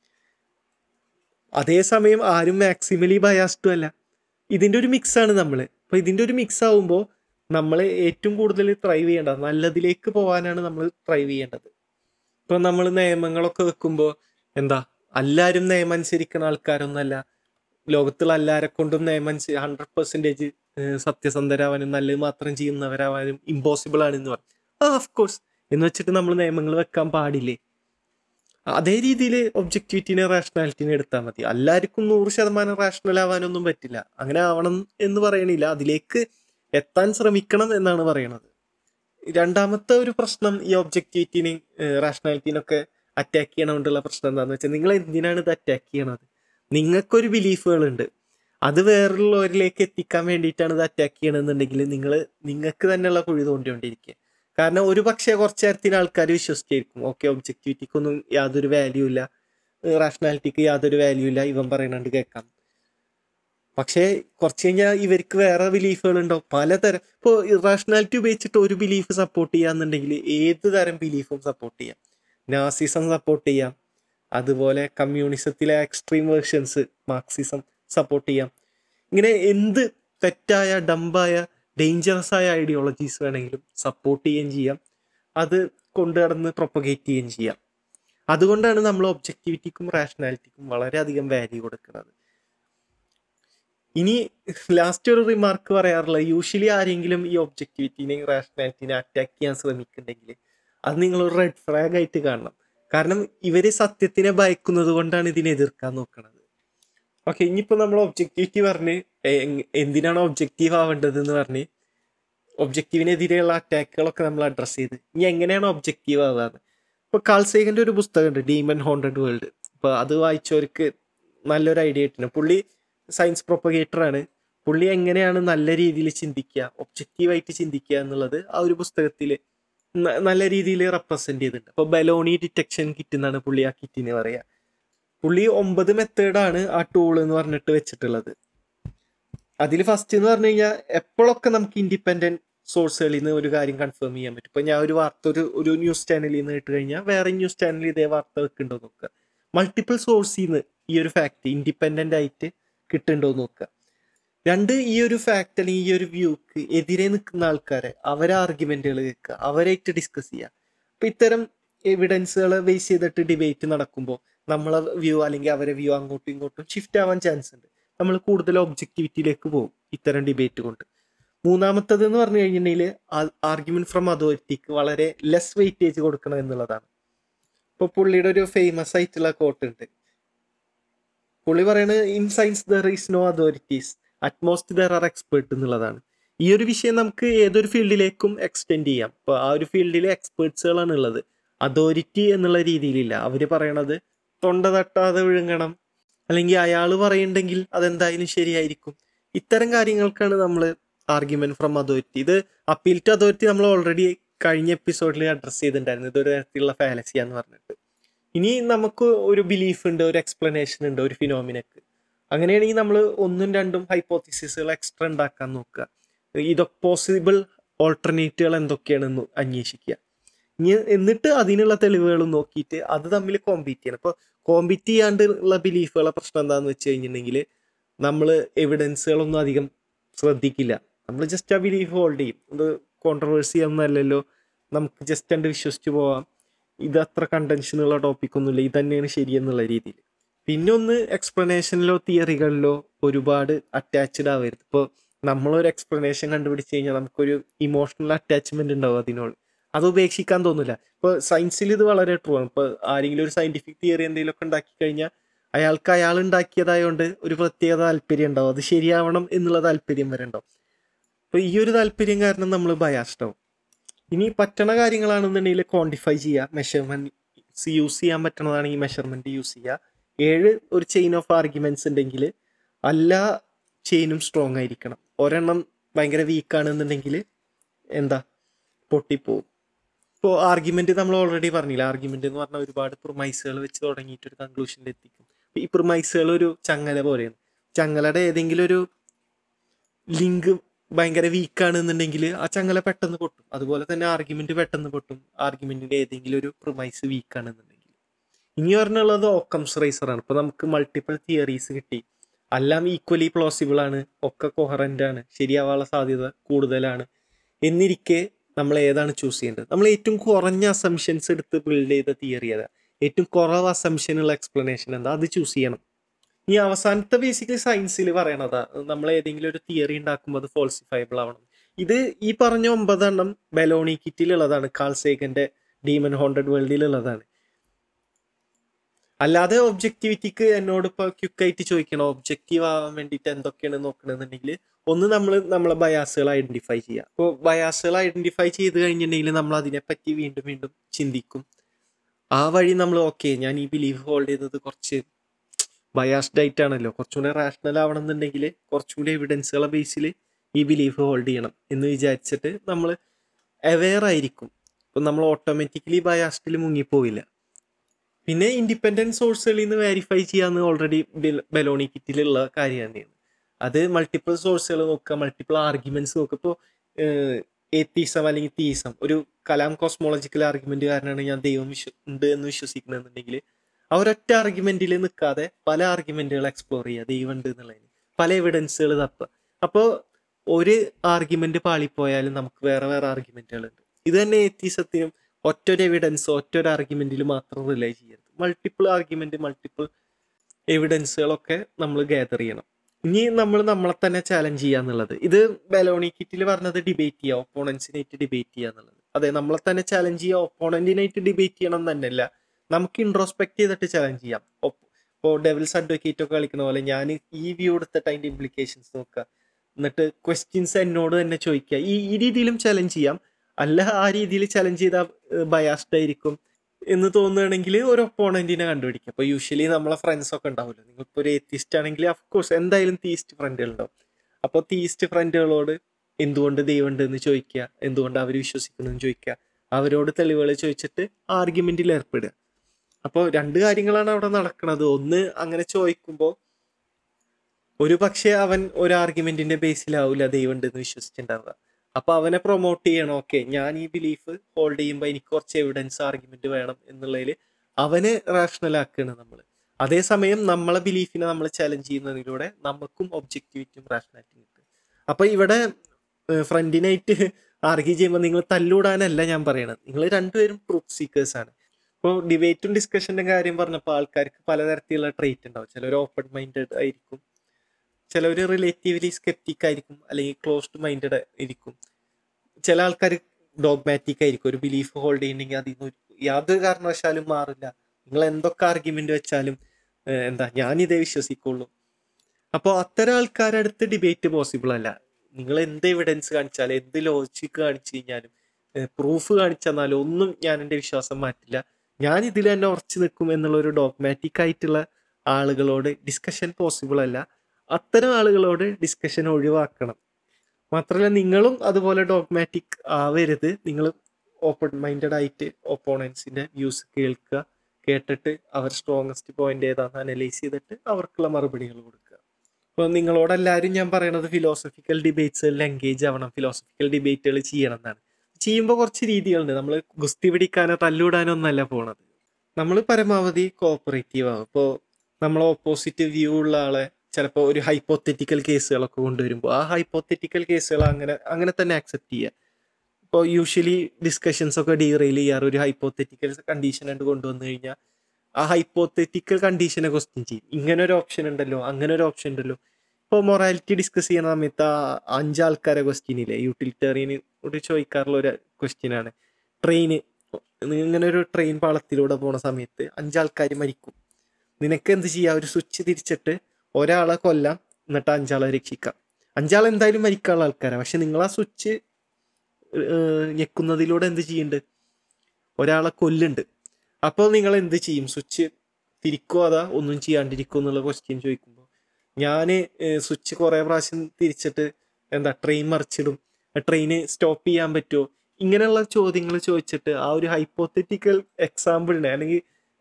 Speaker 1: അതേസമയം ആരും മാക്സിമലി ബയാസ്ഡും അല്ല ഇതിൻ്റെ ഒരു മിക്സാണ് നമ്മൾ അപ്പോൾ ഇതിൻ്റെ ഒരു മിക്സ് ആവുമ്പോൾ നമ്മൾ ഏറ്റവും കൂടുതൽ ട്രൈവ് ചെയ്യേണ്ടത് നല്ലതിലേക്ക് പോകാനാണ് നമ്മൾ ട്രൈവ് ചെയ്യേണ്ടത് ഇപ്പോൾ നമ്മൾ നിയമങ്ങളൊക്കെ വെക്കുമ്പോൾ എന്താ എല്ലാവരും നിയമം അനുസരിക്കുന്ന ആൾക്കാരൊന്നല്ല ലോകത്തുള്ള എല്ലാരെ കൊണ്ടും നിയമം ഹൺഡ്രഡ് പെർസെൻറ്റേജ് സത്യസന്ധരാവാനും നല്ലത് മാത്രം ചെയ്യുന്നവരാവാനും ഇമ്പോസിബിൾ ആണ് എന്ന് പറയും ആ ഓഫ് കോഴ്സ് എന്ന് വെച്ചിട്ട് നമ്മൾ നിയമങ്ങൾ വെക്കാൻ പാടില്ലേ അതേ രീതിയിൽ ഒബ്ജക്റ്റിവിറ്റിനെ റാഷണാലിറ്റിനെ എടുത്താൽ മതി എല്ലാവർക്കും നൂറ് ശതമാനം റാഷണൽ ആവാനൊന്നും പറ്റില്ല അങ്ങനെ ആവണം എന്ന് പറയണില്ല അതിലേക്ക് എത്താൻ ശ്രമിക്കണം എന്നാണ് പറയണത് രണ്ടാമത്തെ ഒരു പ്രശ്നം ഈ ഒബ്ജക്റ്റിവിറ്റിനെയും റാഷണാലിറ്റിനൊക്കെ അറ്റാക്ക് ചെയ്യണോണ്ടുള്ള പ്രശ്നം എന്താണെന്ന് വെച്ചാൽ നിങ്ങൾ എന്തിനാണ് ഇത് അറ്റാക്ക് ചെയ്യണത് നിങ്ങൾക്കൊരു ബിലീഫുകളുണ്ട് അത് വേറുള്ളവരിലേക്ക് എത്തിക്കാൻ വേണ്ടിയിട്ടാണ് ഇത് അറ്റാക്ക് ചെയ്യണമെന്നുണ്ടെങ്കിൽ നിങ്ങൾ നിങ്ങൾക്ക് തന്നെയുള്ള കുഴി തോണ്ടിക്കൊണ്ടിരിക്കുക കാരണം ഒരു പക്ഷേ കുറച്ച് നേരത്തിന് ആൾക്കാർ വിശ്വസിച്ചായിരിക്കും ഓക്കെ ഒബ്ജക്റ്റിവിറ്റിക്കൊന്നും യാതൊരു വാല്യൂ ഇല്ല റാഷണാലിറ്റിക്ക് യാതൊരു വാല്യൂ ഇല്ല ഇവൻ പറയണണ്ട് കേൾക്കാം പക്ഷേ കുറച്ച് കഴിഞ്ഞാൽ ഇവർക്ക് വേറെ ബിലീഫുകൾ ഉണ്ടാവും പലതരം ഇപ്പോൾ റാഷണാലിറ്റി ഉപയോഗിച്ചിട്ട് ഒരു ബിലീഫ് സപ്പോർട്ട് ചെയ്യാന്നുണ്ടെങ്കിൽ ഏത് തരം ബിലീഫും സപ്പോർട്ട് ചെയ്യാം നാസിസം സപ്പോർട്ട് ചെയ്യാം അതുപോലെ കമ്മ്യൂണിസത്തിലെ എക്സ്ട്രീം വേർഷൻസ് മാർക്സിസം സപ്പോർട്ട് ചെയ്യാം ഇങ്ങനെ എന്ത് തെറ്റായ ഡംബായ ഡേഞ്ചറസ് ആയ ഐഡിയോളജീസ് വേണമെങ്കിലും സപ്പോർട്ട് ചെയ്യുകയും ചെയ്യാം അത് കൊണ്ടു നടന്ന് പ്രൊപ്പഗേറ്റ് ചെയ്യുകയും ചെയ്യാം അതുകൊണ്ടാണ് നമ്മൾ ഒബ്ജക്റ്റിവിറ്റിക്കും റാഷണാലിറ്റിക്കും വളരെയധികം വാല്യൂ കൊടുക്കുന്നത് ഇനി ലാസ്റ്റ് ഒരു റിമാർക്ക് പറയാറുള്ള യൂഷ്വലി ആരെങ്കിലും ഈ ഒബ്ജക്റ്റിവിറ്റിനെയും റാഷണാലിറ്റിനെ അറ്റാക്ക് ചെയ്യാൻ ശ്രമിക്കുന്നുണ്ടെങ്കിൽ അത് നിങ്ങൾ ഒരു റെഡ് ഫ്ലാഗ് ആയിട്ട് കാണണം കാരണം ഇവര് സത്യത്തിനെ ഭയക്കുന്നത് കൊണ്ടാണ് ഇതിനെ എതിർക്കാൻ നോക്കുന്നത് ഓക്കെ ഇനിയിപ്പോൾ നമ്മൾ ഒബ്ജക്റ്റിവിറ്റി പറഞ്ഞ് എ- എന്തിനാണ് ഒബ്ജക്റ്റീവ് ആവേണ്ടത് എന്ന് പറഞ്ഞ് ഒബ്ജക്റ്റീവിനെതിരെയുള്ള അറ്റാക്കുകളൊക്കെ നമ്മൾ അഡ്രസ്സ് ചെയ്ത് ഇനി എങ്ങനെയാണ് ഒബ്ജക്റ്റീവ് ആവുക ഇപ്പോൾ കാൾസേഗന്റെ ഒരു പുസ്തകമുണ്ട് ഡീമൻ ഹോണ്ടഡ് വേൾഡ് അപ്പോൾ അത് വായിച്ചവർക്ക് നല്ലൊരു ഐഡിയ കിട്ടുന്നത് പുള്ളി സയൻസ് പ്രൊപ്പഗേറ്റർ ആണ് പുള്ളി എങ്ങനെയാണ് നല്ല രീതിയിൽ ചിന്തിക്കുക ഒബ്ജക്റ്റീവായിട്ട് ചിന്തിക്കുക എന്നുള്ളത് ആ ഒരു പുസ്തകത്തിൽ നല്ല രീതിയിൽ റെപ്രസെന്റ് ചെയ്തിട്ടുണ്ട് അപ്പോൾ ബലോണി ഡിറ്റക്ഷൻ കിറ്റ് എന്നാണ് പുള്ളി ആ കിറ്റിന് പറയുക പുള്ളി ഒമ്പത് മെത്തേഡാണ് ആ ടൂൾ എന്ന് പറഞ്ഞിട്ട് വെച്ചിട്ടുള്ളത് അതിൽ ഫസ്റ്റ് എന്ന് പറഞ്ഞു കഴിഞ്ഞാൽ എപ്പോഴൊക്കെ നമുക്ക് ഇൻഡിപെൻഡന്റ് സോഴ്സുകളിൽ നിന്ന് ഒരു കാര്യം കൺഫേം ചെയ്യാൻ പറ്റും ഇപ്പൊ ഞാൻ ഒരു വാർത്ത ഒരു ഒരു ന്യൂസ് ചാനലിൽ നിന്ന് ഇട്ട് കഴിഞ്ഞാൽ വേറെ ന്യൂസ് ചാനലിൽ ഇതേ വാർത്ത വെക്കുന്നുണ്ടോ നോക്കുക മൾട്ടിപ്പിൾ സോഴ്സിൽ നിന്ന് ഈ ഒരു ഫാക്ട് ഇൻഡിപെൻഡന്റ് ആയിട്ട് കിട്ടുന്നുണ്ടോ നോക്കുക രണ്ട് ഈ ഒരു ഫാക്ട് അല്ലെങ്കിൽ ഈ ഒരു വ്യൂക്ക് എതിരെ നിൽക്കുന്ന ആൾക്കാരെ അവരെ ആർഗ്യുമെന്റുകൾ കേൾക്കുക അവരായിട്ട് ഡിസ്കസ് ചെയ്യുക അപ്പൊ ഇത്തരം എവിഡൻസുകൾ ബേസ് ചെയ്തിട്ട് ഡിബേറ്റ് നടക്കുമ്പോൾ നമ്മളെ വ്യൂ അല്ലെങ്കിൽ അവരെ വ്യൂ അങ്ങോട്ടും ഇങ്ങോട്ടും ഷിഫ്റ്റ് ആവാൻ ചാൻസ് ഉണ്ട് നമ്മൾ കൂടുതൽ ഒബ്ജക്റ്റിവിറ്റിയിലേക്ക് പോകും ഇത്തരം ഡിബേറ്റ് കൊണ്ട് മൂന്നാമത്തത് എന്ന് പറഞ്ഞു കഴിഞ്ഞിട്ടുണ്ടെങ്കിൽ ആർഗ്യുമെന്റ് ഫ്രം അതോറിറ്റിക്ക് വളരെ ലെസ് വെയിറ്റേജ് കൊടുക്കണം എന്നുള്ളതാണ് ഇപ്പോൾ പുള്ളിയുടെ ഒരു ഫേമസ് ആയിട്ടുള്ള കോട്ട് ഉണ്ട് പുള്ളി പറയുന്നത് in science there is no authorities at most there are expert എന്നുള്ളതാണ് ഈ ഒരു വിഷയം നമുക്ക് ഏതൊരു ഫീൽഡിലേക്കും എക്സ്റ്റെൻഡ് ചെയ്യാം ഇപ്പോൾ ആ ഒരു ഫീൽഡിൽ എക്സ്പേർട്സുകളാണ് ഉള്ളത് അതോറിറ്റി എന്നുള്ള രീതിയിലില്ല അവർ പറയണത് തൊണ്ട തട്ടാതെ വിഴുങ്ങണം അല്ലെങ്കിൽ അയാൾ പറയുന്നുണ്ടെങ്കിൽ അതെന്തായാലും ശരിയായിരിക്കും ഇത്തരം കാര്യങ്ങൾക്കാണ് നമ്മൾ ആർഗ്യുമെന്റ് ഫ്രം അതോറിറ്റി ഇത് അപ്പീൽ ടു അതോറിറ്റി നമ്മൾ ഓൾറെഡി കഴിഞ്ഞ എപ്പിസോഡിൽ അഡ്രസ്സ് ചെയ്തിട്ടുണ്ടായിരുന്നു ഇതൊരു തരത്തിലുള്ള ഫാലസിയാന്ന് പറഞ്ഞിട്ട് ഇനി നമുക്ക് ഒരു ബിലീഫ് ഉണ്ട് ഒരു എക്സ്പ്ലനേഷൻ ഉണ്ട് ഒരു ഫിനോമിനക്ക് അങ്ങനെയാണെങ്കിൽ നമ്മൾ ഒന്നും രണ്ടും ഹൈപ്പോത്തിസിസുകൾ എക്സ്ട്രാ ഉണ്ടാക്കാൻ നോക്കുക ഇതൊക്കെ പോസിബിൾ ഓൾട്ടർനേറ്റുകൾ എന്തൊക്കെയാണെന്ന് അന്വേഷിക്കുക ഇനി എന്നിട്ട് അതിനുള്ള തെളിവുകൾ നോക്കിയിട്ട് അത് തമ്മിൽ കോമ്പീറ്റ് ചെയ്യണം ഇപ്പോൾ കോമ്പീറ്റ് ചെയ്യാണ്ട് ഉള്ള ബിലീഫുകളെ പ്രശ്നം എന്താണെന്ന് വെച്ച് കഴിഞ്ഞിട്ടുണ്ടെങ്കിൽ നമ്മൾ എവിഡൻസുകളൊന്നും അധികം ശ്രദ്ധിക്കില്ല നമ്മൾ ജസ്റ്റ് ആ ബിലീഫ് ഹോൾഡ് ചെയ്യും അത് കോൺട്രവേഴ്സി ഒന്നല്ലല്ലോ നമുക്ക് ജസ്റ്റ് കണ്ട് വിശ്വസിച്ച് പോവാം ഇത് അത്ര കണ്ടൻഷനുള്ള ടോപ്പിക് ഒന്നുമില്ല ഇത് തന്നെയാണ് ശരിയെന്നുള്ള രീതിയിൽ പിന്നെ ഒന്ന് എക്സ്പ്ലനേഷനിലോ തിയറികളിലോ ഒരുപാട് അറ്റാച്ച്ഡ് ആവരുത് ഇപ്പോൾ നമ്മളൊരു എക്സ്പ്ലനേഷൻ കണ്ടുപിടിച്ച് കഴിഞ്ഞാൽ നമുക്കൊരു ഇമോഷണൽ അറ്റാച്ച്മെന്റ് ഉണ്ടാവും അതിനോട് അത് ഉപേക്ഷിക്കാൻ തോന്നില്ല ഇപ്പോൾ സയൻസിൽ ഇത് വളരെ ട്രൂ ആണ് ഇപ്പോൾ ആരെങ്കിലും ഒരു സയന്റിഫിക് തിയറി എന്തെങ്കിലുമൊക്കെ ഉണ്ടാക്കി കഴിഞ്ഞാൽ അയാൾക്ക് അയാൾ ഉണ്ടാക്കിയതായതുകൊണ്ട് ഒരു പ്രത്യേക താല്പര്യം ഉണ്ടാവും അത് ശരിയാവണം എന്നുള്ള താല്പര്യം വരെ ഉണ്ടാവും അപ്പോൾ ഈ ഒരു താല്പര്യം കാരണം നമ്മൾ ബയാസ്ഡ് ആവും ഇനി പറ്റണ കാര്യങ്ങളാണെന്നുണ്ടെങ്കിൽ ക്വാണ്ടിഫൈ ചെയ്യുക മെഷർമെന്റ് യൂസ് ചെയ്യാൻ പറ്റണതാണെങ്കിൽ മെഷർമെന്റ് യൂസ് ചെയ്യുക ഏഴ് ഒരു ചെയിൻ ഓഫ് ആർഗ്യുമെന്റ്സ് ഉണ്ടെങ്കിൽ എല്ലാ ചെയിനും സ്ട്രോങ് ആയിരിക്കണം ഒരെണ്ണം ഭയങ്കര വീക്ക് ആണെന്നുണ്ടെങ്കിൽ എന്താ പൊട്ടിപ്പോവും ഇപ്പോൾ ആർഗ്യുമെന്റ് നമ്മൾ ഓൾറെഡി പറഞ്ഞില്ല ആർഗ്യുമെന്റ് എന്ന് പറഞ്ഞാൽ ഒരുപാട് പ്രൊമൈസുകൾ വെച്ച് തുടങ്ങിയിട്ട് ഒരു കൺക്ലൂഷനിൽ എത്തിക്കും ഈ പ്രൊമൈസുകൾ ഒരു ചങ്ങല പോലെയാണ് ചങ്ങലയുടെ ഏതെങ്കിലും ഒരു ലിങ്ക് ഭയങ്കര വീക്കാണ് എന്നുണ്ടെങ്കിൽ ആ ചങ്ങല പെട്ടെന്ന് പൊട്ടും അതുപോലെ തന്നെ ആർഗ്യുമെന്റ് പെട്ടെന്ന് പൊട്ടും ആർഗ്യുമെന്റിന്റെ ഏതെങ്കിലും ഒരു പ്രൊമൈസ് വീക്കാണ് എന്നുണ്ടെങ്കിൽ ഇനി പറഞ്ഞുള്ളത് ഓക്കംസ് റൈസർ ആണ് ഇപ്പൊ നമുക്ക് മൾട്ടിപ്പിൾ തിയറീസ് കിട്ടി എല്ലാം ഈക്വലി പ്ലോസിബിൾ ആണ് ഒക്കെ കൊഹറന്റ് ആണ് ശരിയാവാനുള്ള സാധ്യത കൂടുതലാണ് എന്നിരിക്കെ നമ്മൾ ഏതാണ് ചൂസ് ചെയ്യേണ്ടത് നമ്മൾ ഏറ്റവും കുറഞ്ഞ അസംഷൻസ് എടുത്ത് ബിൽഡ് ചെയ്ത തിയറി ഏതാ ഏറ്റവും കുറവ് അസംഷൻ ഉള്ള എക്സ്പ്ലനേഷൻ എന്താ അത് ചൂസ് ചെയ്യണം ഈ അവസാനത്തെ ബേസിക്കലി സയൻസിൽ പറയണതാ നമ്മൾ ഏതെങ്കിലും ഒരു തിയറി ഉണ്ടാക്കുമ്പോൾ അത് ഫോൾസിഫയബിൾ ആവണം ഇത് ഈ പറഞ്ഞ ഒമ്പതെണ്ണം ബെലോണി കിറ്റിലുള്ളതാണ് കാൾസേഗന്റെ ഡീമൻ ഹോണ്ടഡ് വേൾഡിലുള്ളതാണ് അല്ലാതെ ഒബ്ജക്ടിവിറ്റിക്ക് എന്നോട് ഇപ്പൊ ക്വിക്കായിട്ട് ചോദിക്കണം ഒബ്ജക്റ്റീവ് ആവാൻ വേണ്ടിയിട്ട് എന്തൊക്കെയാണ് നോക്കണമെന്നുണ്ടെങ്കിൽ ഒന്ന് നമ്മൾ നമ്മളെ ബയാസുകൾ ഐഡന്റിഫൈ ചെയ്യുക അപ്പോൾ ബയാസുകൾ ഐഡന്റിഫൈ ചെയ്ത് കഴിഞ്ഞിട്ടുണ്ടെങ്കിൽ നമ്മൾ അതിനെപ്പറ്റി വീണ്ടും വീണ്ടും ചിന്തിക്കും ആ വഴി നമ്മൾ ഓക്കെ ഞാൻ ഈ ബിലീഫ് ഹോൾഡ് ചെയ്തത് കുറച്ച് ബയാസ്ഡ് ആയിട്ടാണല്ലോ കുറച്ചുകൂടെ റാഷണൽ ആവണം എന്നുണ്ടെങ്കിൽ കുറച്ചുകൂടി എവിഡൻസുകളെ ബേസിൽ ഈ ബിലീഫ് ഹോൾഡ് ചെയ്യണം എന്ന് വിചാരിച്ചിട്ട് നമ്മൾ അവെയർ ആയിരിക്കും ഇപ്പം നമ്മൾ ഓട്ടോമാറ്റിക്കലി ബയാസ്ഡിൽ മുങ്ങിപ്പോവില്ല പിന്നെ ഇൻഡിപെൻഡൻറ്റ് സോഴ്സുകളിൽ നിന്ന് വെരിഫൈ ചെയ്യാന്ന് ഓൾറെഡി ബെലോണി കിറ്റിലുള്ള കാര്യം തന്നെയാണ് അത് മൾട്ടിപ്പിൾ സോഴ്സുകൾ നോക്കുക മൾട്ടിപ്പിൾ ആർഗ്യുമെന്റ്സ് നോക്കുക ഇപ്പോൾ ഏത്തീസം അല്ലെങ്കിൽ തീസം ഒരു കലാം കോസ്മോളജിക്കൽ ആർഗ്യുമെന്റ് കാരണമാണ് ഞാൻ ദൈവം വിശ്വ ഉണ്ട് എന്ന് വിശ്വസിക്കുന്നതെന്നുണ്ടെങ്കിൽ ആ ഒരൊറ്റ ആർഗ്യുമെന്റിൽ നിൽക്കാതെ പല ആർഗ്യുമെന്റുകൾ എക്സ്പ്ലോർ ചെയ്യുക ദൈവം ഉണ്ട് എന്നുള്ളതിന് പല എവിഡൻസുകൾ തപ്പുക അപ്പോൾ ഒരു ആർഗ്യുമെന്റ് പാളിപ്പോയാലും നമുക്ക് വേറെ വേറെ ആർഗ്യുമെന്റുകൾ ഉണ്ട് ഇത് തന്നെ ഏത്തീസത്തിനും ഒറ്റൊരു എവിഡൻസ് ഒറ്റൊരു ആർഗ്യുമെന്റിൽ മാത്രം റിലേ ചെയ്യരുത് മൾട്ടിപ്പിൾ ആർഗ്യുമെന്റ് മൾട്ടിപ്പിൾ എവിഡൻസുകളൊക്കെ നമ്മൾ ഗ്യാദർ ചെയ്യണം ഇനി നമ്മൾ നമ്മളെ തന്നെ ചാലഞ്ച് ചെയ്യുക എന്നുള്ളത് ഇത് ബെലോണി കിറ്റിൽ പറഞ്ഞത് ഡിബേറ്റ് ചെയ്യുക ഒപ്പോണൻസിനായിട്ട് ഡിബേറ്റ് ചെയ്യുക എന്നുള്ളത് അതെ നമ്മളെ തന്നെ ചാലഞ്ച് ചെയ്യുക ഒപ്പോണന്റിനായിട്ട് ഡിബേറ്റ് ചെയ്യണം തന്നെയല്ല നമുക്ക് ഇൻട്രോസ്പെക്ട് ചെയ്തിട്ട് ചാലഞ്ച് ചെയ്യാം ഇപ്പോൾ ഡെവിൽസ് അഡ്വക്കേറ്റ് ഒക്കെ കളിക്കുന്ന പോലെ ഞാൻ ഈ വ്യൂ എടുത്തിട്ട് അതിന്റെ ഇംപ്ലിക്കേഷൻസ് നോക്കുക എന്നിട്ട് ക്വസ്റ്റ്യൻസ് എന്നോട് തന്നെ ചോദിക്കുക ഈ ഈ രീതിയിലും ചലഞ്ച് ചെയ്യാം അല്ല ആ രീതിയിൽ ചലഞ്ച് ചെയ്താൽ ബയാസ്ഡ് ആയിരിക്കും എന്ന് തോന്നുകയാണെങ്കിൽ ഒരു ഒപ്പോണന്റിനെ കണ്ടുപിടിക്കുക അപ്പോൾ യൂഷ്വലി നമ്മളെ ഫ്രണ്ട്സ് ഒക്കെ ഉണ്ടാവുമല്ലോ നിങ്ങളിപ്പോൾ ഒരു എത്തിസ്റ്റ് ആണെങ്കിൽ അഫ്കോഴ്സ് എന്തായാലും തീസ്റ്റ് ഫ്രണ്ടുകൾ ഉണ്ടാവും അപ്പോൾ തീസ്റ്റ് ഫ്രണ്ടുകളോട് എന്തുകൊണ്ട് ദൈവമുണ്ട് എന്ന് ചോദിക്കുക എന്തുകൊണ്ട് അവർ വിശ്വസിക്കുന്നു ചോദിക്കുക അവരോട് തെളിവുകൾ ചോദിച്ചിട്ട് ആർഗ്യുമെന്റിൽ ഏർപ്പെടുക അപ്പോൾ രണ്ട് കാര്യങ്ങളാണ് അവിടെ നടക്കുന്നത് ഒന്ന് അങ്ങനെ ചോദിക്കുമ്പോൾ ഒരു പക്ഷേ അവൻ ഒരു ആർഗ്യുമെന്റിന്റെ ബേസിലാവില്ല ദൈവം ഉണ്ടെന്ന് വിശ്വസിച്ചിട്ടുണ്ടാവുക അപ്പൊ അവനെ പ്രൊമോട്ട് ചെയ്യണം ഓക്കെ ഞാൻ ഈ ബിലീഫ് ഹോൾഡ് ചെയ്യുമ്പോൾ എനിക്ക് കുറച്ച് എവിഡൻസ് ആർഗ്യുമെന്റ് വേണം എന്നുള്ളതിൽ അവനെ റാഷണൽ ആക്കുകയാണ് നമ്മൾ അതേസമയം നമ്മളെ ബിലീഫിനെ നമ്മൾ ചലഞ്ച് ചെയ്യുന്നതിലൂടെ നമുക്കും ഒബ്ജക്റ്റിവിറ്റിയും റാഷണാലിറ്റിയും കിട്ടും അപ്പൊ ഇവിടെ ഫ്രണ്ടിനായിട്ട് ആർഗ്യൂ ചെയ്യുമ്പോൾ നിങ്ങൾ തല്ലൂടാനല്ല ഞാൻ പറയണത് നിങ്ങൾ രണ്ടുപേരും പ്രൂഫ് സീക്കേഴ്സ് ആണ് ഇപ്പോൾ ഡിബേറ്റും ഡിസ്കഷന്റെ കാര്യം പറഞ്ഞപ്പോൾ ആൾക്കാർക്ക് പലതരത്തിലുള്ള ട്രേറ്റ് ഉണ്ടാവും ചിലർ ഓപ്പൺ മൈൻഡഡ് ആയിരിക്കും ചിലവർ റിലേറ്റീവ്ലി സ്കെപ്റ്റിക് ആയിരിക്കും അല്ലെങ്കിൽ ക്ലോസ്ഡ് മൈൻഡഡ് ആയിരിക്കും ചില ആൾക്കാർ ഡോഗ്മാറ്റിക് ആയിരിക്കും ഒരു ബിലീഫ് ഹോൾഡ് ചെയ്യണമെങ്കിൽ അതിൽ നിന്ന് യാതൊരു കാരണവശാലും മാറില്ല നിങ്ങൾ എന്തൊക്കെ ആർഗ്യുമെന്റ് വെച്ചാലും എന്താ ഞാനിതേ വിശ്വസിക്കുള്ളൂ അപ്പോൾ അത്തരം ആൾക്കാരുടെ അടുത്ത് ഡിബേറ്റ് പോസിബിൾ അല്ല നിങ്ങൾ എന്ത് എവിഡൻസ് കാണിച്ചാലും എന്ത് ലോജിക്ക് കാണിച്ചു കഴിഞ്ഞാലും പ്രൂഫ് കാണിച്ചെന്നാലും ഒന്നും ഞാൻ എൻ്റെ വിശ്വാസം മാറ്റില്ല ഞാൻ ഇതിൽ തന്നെ ഉറച്ചു നിൽക്കും എന്നുള്ള ഒരു ഡോഗ്മാറ്റിക് ആയിട്ടുള്ള ആളുകളോട് ഡിസ്കഷൻ പോസിബിൾ അല്ല അത്തരം ആളുകളോട് ഡിസ്കഷൻ ഒഴിവാക്കണം മാത്രമല്ല നിങ്ങളും അതുപോലെ ഡോഗ്മാറ്റിക് ആവരുത് നിങ്ങൾ ഓപ്പൺ മൈൻഡഡ് ആയിട്ട് ഒപ്പോണൻസിന്റെ വ്യൂസ് കേൾക്കുക കേട്ടിട്ട് അവർ സ്ട്രോങ്ങസ്റ്റ് പോയിന്റ് ഏതാണെന്ന് അനലൈസ് ചെയ്തിട്ട് അവർക്കുള്ള മറുപടികൾ കൊടുക്കുക അപ്പോൾ നിങ്ങളോടെല്ലാവരും ഞാൻ പറയണത് ഫിലോസഫിക്കൽ ഡിബേറ്റ്സിൽ എൻഗേജ് ആവണം ഫിലോസഫിക്കൽ ഡിബേറ്റുകൾ ചെയ്യണം എന്നാണ് ചെയ്യുമ്പോൾ കുറച്ച് രീതികളുണ്ട് നമ്മൾ ഗുസ്തി പിടിക്കാനോ തല്ലുവിടാനോ ഒന്നല്ല പോണത് നമ്മൾ പരമാവധി കോപ്പറേറ്റീവ് ആവും ഇപ്പോൾ നമ്മൾ ഓപ്പോസിറ്റ് വ്യൂ ഉള്ള ആളെ ചിലപ്പോൾ ഒരു ഹൈപ്പോത്തറ്റിക്കൽ കേസുകളൊക്കെ കൊണ്ടുവരുമ്പോൾ ആ ഹൈപ്പോത്തറ്റിക്കൽ കേസുകൾ അങ്ങനെ അങ്ങനെ തന്നെ ആക്സെപ്റ്റ് ചെയ്യുക ഇപ്പോൾ യൂഷ്വലി ഡിസ്കഷൻസ് ഒക്കെ ഡീറെയിൽ ചെയ്യാറ് ഒരു ഹൈപ്പോത്തറ്റിക്കൽ കണ്ടീഷൻ ആയിട്ട് കൊണ്ടുവന്നു കഴിഞ്ഞാൽ ആ ഹൈപ്പോത്തറ്റിക്കൽ കണ്ടീഷനെ ക്വസ്റ്റ്യൻ ചെയ്യും ഇങ്ങനെ ഒരു ഓപ്ഷൻ ഉണ്ടല്ലോ അങ്ങനെ ഒരു ഓപ്ഷൻ ഉണ്ടല്ലോ ഇപ്പോൾ മൊറാലിറ്റി ഡിസ്കസ് ചെയ്യുന്ന സമയത്ത് ആ അഞ്ചാൾക്കാരെ ക്വസ്റ്റ്യൻ ഇല്ലേ യൂട്ടിലിറ്റേറിയന് ഒരു ചോദിക്കാറുള്ള ഒരു ക്വസ്റ്റ്യൻ ആണ് ട്രെയിന് ഇങ്ങനെ ഒരു ട്രെയിൻ പാളത്തിലൂടെ പോണ സമയത്ത് അഞ്ചാൾക്കാർ മരിക്കും നിനക്ക് എന്ത് ചെയ്യാം ഒരു സ്വിച്ച് തിരിച്ചിട്ട് ഒരാളെ കൊല്ലാം എന്നിട്ട് അഞ്ചാളെ രക്ഷിക്കാം അഞ്ചാൾ എന്തായാലും മരിക്കാനുള്ള ആൾക്കാരാണ് പക്ഷെ നിങ്ങൾ ആ സ്വിച്ച് ഞെക്കുന്നതിലൂടെ എന്ത് ചെയ്യുന്നുണ്ട് ഒരാളെ കൊല്ലുണ്ട് അപ്പോൾ നിങ്ങൾ എന്ത് ചെയ്യും സ്വിച്ച് തിരിക്കോ അതാ ഒന്നും ചെയ്യാണ്ടിരിക്കോ എന്നുള്ള ക്വസ്റ്റ്യൻ ചോദിക്കുമ്പോൾ ഞാൻ സ്വിച്ച് കുറേ പ്രാവശ്യം തിരിച്ചിട്ട് എന്താ ട്രെയിൻ മറിച്ചിടും ട്രെയിന് സ്റ്റോപ്പ് ചെയ്യാൻ പറ്റുമോ ഇങ്ങനെയുള്ള ചോദ്യങ്ങൾ ചോദിച്ചിട്ട് ആ ഒരു ഹൈപ്പോത്തറ്റിക്കൽ എക്സാമ്പിളിനെ അല്ലെങ്കിൽ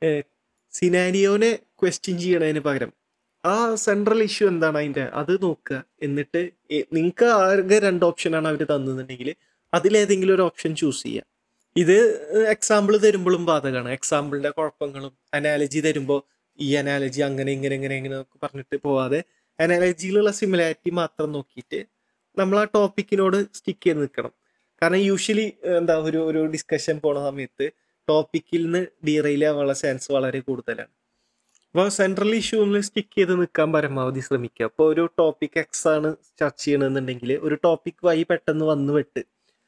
Speaker 1: സിനാരിയോനെ ക്വസ്റ്റ്യൻ ചെയ്യണതിന് പകരം ആ സെൻട്രൽ ഇഷ്യൂ എന്താണ് അതിൻ്റെ അത് നോക്കുക എന്നിട്ട് നിങ്ങൾക്ക് ആകെ രണ്ട് ഓപ്ഷനാണ് അവർ തന്നതെന്നുണ്ടെങ്കിൽ അതിലേതെങ്കിലും ഒരു ഓപ്ഷൻ ചൂസ് ചെയ്യുക ഇത് എക്സാമ്പിൾ തരുമ്പോഴും ബാധകമാണ് എക്സാമ്പിളിൻ്റെ കുഴപ്പങ്ങളും അനാലജി തരുമ്പോൾ ഈ അനാലജി അങ്ങനെ ഇങ്ങനെ ഇങ്ങനെ ഇങ്ങനെ എന്നൊക്കെ പറഞ്ഞിട്ട് പോവാതെ അനാലജിയിലുള്ള സിമിലാരിറ്റി മാത്രം നോക്കിയിട്ട് നമ്മൾ ആ ടോപ്പിക്കിനോട് സ്റ്റിക്ക് ചെയ്ത് നിൽക്കണം കാരണം യൂഷ്വലി എന്താ ഒരു ഒരു ഡിസ്കഷൻ പോണ സമയത്ത് ടോപ്പിക്കിൽ നിന്ന് ഡീറെയിൽ ആവാനുള്ള ചാൻസ് വളരെ കൂടുതലാണ് അപ്പോൾ സെൻട്രൽ ഇഷ്യൂവിൽ സ്റ്റിക്ക് ചെയ്ത് നിൽക്കാൻ പരമാവധി ശ്രമിക്കുക അപ്പോൾ ഒരു ടോപ്പിക് എക്സ് ആണ് ചർച്ച ചെയ്യണമെന്നുണ്ടെങ്കിൽ ഒരു ടോപ്പിക് വൈ പെട്ടെന്ന് വന്ന് വെട്ട്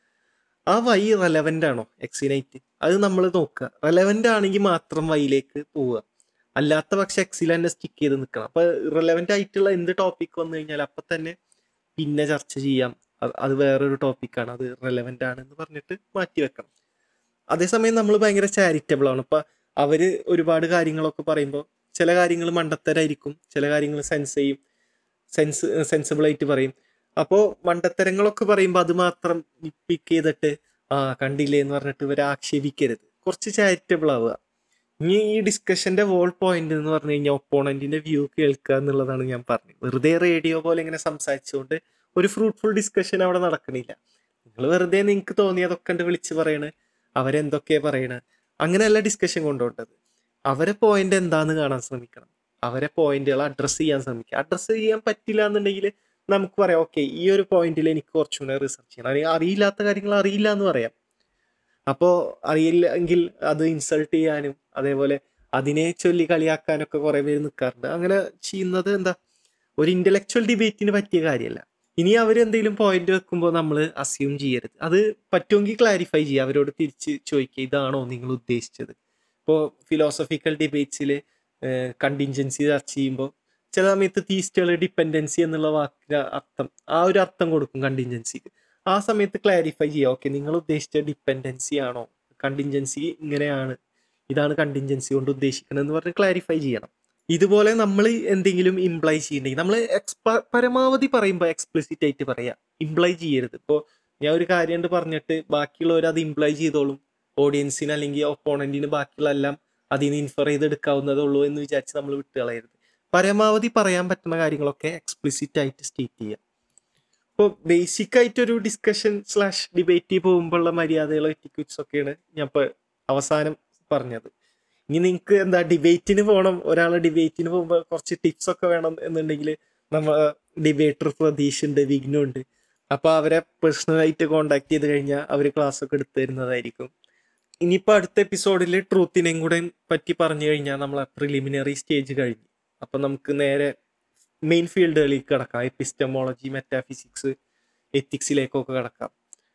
Speaker 1: ആ വൈ റെലവൻ്റ് ആണോ എക്സിനൈറ്റ് അത് നമ്മൾ നോക്കുക റെലവൻ്റ് ആണെങ്കിൽ മാത്രം വൈയിലേക്ക് പോവുക അല്ലാത്ത പക്ഷെ എക്സിൽ തന്നെ സ്റ്റിക്ക് ചെയ്ത് നിൽക്കണം അപ്പോൾ റിലവൻ്റ് ആയിട്ടുള്ള എന്ത് ടോപ്പിക് വന്നു കഴിഞ്ഞാൽ അപ്പം തന്നെ പിന്നെ ചർച്ച ചെയ്യാം അത് അത് വേറൊരു ടോപ്പിക്കാണ് അത് റെലവൻ്റ് ആണ് എന്ന് പറഞ്ഞിട്ട് മാറ്റി വെക്കണം അതേസമയം നമ്മൾ ഭയങ്കര ചാരിറ്റബിൾ ആണ് ഇപ്പം അവർ ഒരുപാട് കാര്യങ്ങളൊക്കെ പറയുമ്പോൾ ചില കാര്യങ്ങൾ മണ്ടത്തരായിരിക്കും ചില കാര്യങ്ങൾ സെൻസ് ചെയ്യും സെൻസ് സെൻസിബിളായിട്ട് പറയും അപ്പോൾ മണ്ടത്തരങ്ങളൊക്കെ പറയുമ്പോൾ അത് മാത്രം പിക്ക് ചെയ്തിട്ട് ആ കണ്ടില്ലേ എന്ന് പറഞ്ഞിട്ട് ഇവരെ ആക്ഷേപിക്കരുത് കുറച്ച് ചാരിറ്റബിൾ ആവുക ഇനി ഈ ഡിസ്കഷന്റെ വോൾ പോയിന്റ് എന്ന് പറഞ്ഞു കഴിഞ്ഞാൽ ഒപ്പോണന്റിന്റെ വ്യൂ കേൾക്കുക എന്നുള്ളതാണ് ഞാൻ പറഞ്ഞത് വെറുതെ റേഡിയോ പോലെ ഇങ്ങനെ സംസാരിച്ചുകൊണ്ട് ഒരു ഫ്രൂട്ട്ഫുൾ ഡിസ്കഷൻ അവിടെ നടക്കണില്ല നിങ്ങൾ വെറുതെ നിങ്ങൾക്ക് തോന്നിയതൊക്കെ ഉണ്ട് വിളിച്ച് പറയണ് അവരെന്തൊക്കെയാ പറയണത് അങ്ങനെയല്ല ഡിസ്കഷൻ കൊണ്ടുപോകേണ്ടത് അവരെ പോയിന്റ് എന്താന്ന് കാണാൻ ശ്രമിക്കണം അവരെ പോയിന്റുകൾ അഡ്രസ്സ് ചെയ്യാൻ ശ്രമിക്കുക അഡ്രസ്സ് ചെയ്യാൻ പറ്റില്ല എന്നുണ്ടെങ്കിൽ നമുക്ക് പറയാം ഓക്കെ ഈ ഒരു പോയിന്റിൽ എനിക്ക് കുറച്ചുകൂടെ റിസർച്ച് ചെയ്യണം അല്ലെങ്കിൽ അറിയില്ലാത്ത കാര്യങ്ങൾ അറിയില്ല എന്ന് പറയാം അപ്പോൾ അറിയില്ല എങ്കിൽ അത് ഇൻസൾട്ട് ചെയ്യാനും അതേപോലെ അതിനെ ചൊല്ലി കളിയാക്കാനൊക്കെ കുറേ പേര് നിൽക്കാറുണ്ട് അങ്ങനെ ചെയ്യുന്നത് എന്താ ഒരു ഇന്റലക്ച്വൽ ഡിബേറ്റിന് പറ്റിയ കാര്യമല്ല ഇനി അവർ എന്തെങ്കിലും പോയിന്റ് വെക്കുമ്പോൾ നമ്മൾ അസ്യൂം ചെയ്യരുത് അത് പറ്റുമെങ്കിൽ ക്ലാരിഫൈ ചെയ്യുക അവരോട് തിരിച്ച് ചോദിക്കുക ഇതാണോ നിങ്ങൾ ഉദ്ദേശിച്ചത് ഇപ്പോൾ ഫിലോസഫിക്കൽ ഡിബേറ്റ്സിൽ കണ്ടിൻജൻസി ചർച്ച ചെയ്യുമ്പോൾ ചില സമയത്ത് തീസ്റ്റുകൾ ഡിപ്പെൻഡൻസി എന്നുള്ള വാക്കിന് അർത്ഥം ആ ഒരു അർത്ഥം കൊടുക്കും കണ്ടിൻജൻസിക്ക് ആ സമയത്ത് ക്ലാരിഫൈ ചെയ്യുക ഓക്കെ നിങ്ങൾ ഉദ്ദേശിച്ച ഡിപ്പെൻഡൻസി ആണോ കണ്ടിൻജൻസി ഇങ്ങനെയാണ് ഇതാണ് കണ്ടിൻജൻസി കൊണ്ട് ഉദ്ദേശിക്കുന്നത് എന്ന് പറഞ്ഞ് ക്ലാരിഫൈ ചെയ്യണം ഇതുപോലെ നമ്മൾ എന്തെങ്കിലും ഇംപ്ലൈ ചെയ്യണമെങ്കിൽ നമ്മൾ എക്സ്പ പരമാവധി പറയുമ്പോൾ എക്സ്പ്ലിസിറ്റ് ആയിട്ട് പറയാം ഇംപ്ലൈ ചെയ്യരുത് ഇപ്പോൾ ഞാൻ ഒരു കാര്യം കൊണ്ട് പറഞ്ഞിട്ട് ബാക്കിയുള്ളവർ അത് ഇംപ്ലൈ ചെയ്തോളും ഓഡിയൻസിന് അല്ലെങ്കിൽ ഒപ്പോണന്റിന് ബാക്കിയുള്ള എല്ലാം അതിൽ നിന്ന് ഇൻഫർ ചെയ്തെടുക്കാവുന്നതേ ഉള്ളൂ എന്ന് വിചാരിച്ച് നമ്മൾ വിട്ടുകളയരുത് പരമാവധി പറയാൻ പറ്റുന്ന കാര്യങ്ങളൊക്കെ എക്സ്പ്ലിസിറ്റ് ആയിട്ട് സ്റ്റേറ്റ് ചെയ്യുക ഇപ്പോൾ ബേസിക് ആയിട്ടൊരു ഡിസ്കഷൻ സ്ലാഷ് ഡിബേറ്റ് പോകുമ്പോഴുള്ള മര്യാദകളോ എറ്റിക്യൂട്ട്സ് ഒക്കെയാണ് ഞാൻ ഇപ്പോൾ അവസാനം പറഞ്ഞത് ഇനി നിങ്ങൾക്ക് എന്താ ഡിബേറ്റിന് പോകണം ഒരാളെ ഡിബേറ്റിന് പോകുമ്പോൾ കുറച്ച് ടിപ്സ് ഒക്കെ വേണം എന്നുണ്ടെങ്കിൽ നമ്മൾ ഡിബേറ്റർ പ്രതീഷ് ഉണ്ട് വിഘ്നം ഉണ്ട് അപ്പോൾ അവരെ പേഴ്സണലായിട്ട് കോണ്ടാക്ട് ചെയ്ത് കഴിഞ്ഞാൽ അവർ ക്ലാസ് ഒക്കെ എടുത്തു തരുന്നതായിരിക്കും ഇനിയിപ്പോൾ അടുത്ത എപ്പിസോഡിൽ ട്രൂത്തിനെയും കൂടെ പറ്റി പറഞ്ഞു കഴിഞ്ഞാൽ നമ്മളെ പ്രിലിമിനറി സ്റ്റേജ് കഴിഞ്ഞു അപ്പം നമുക്ക് നേരെ മെയിൻ ഫീൽഡുകളിലേക്ക് കിടക്കാം എപ്പിസ്റ്റമോളജി മെറ്റാഫിസിക്സ് എത്തിക്സിലേക്കൊക്കെ കിടക്കാം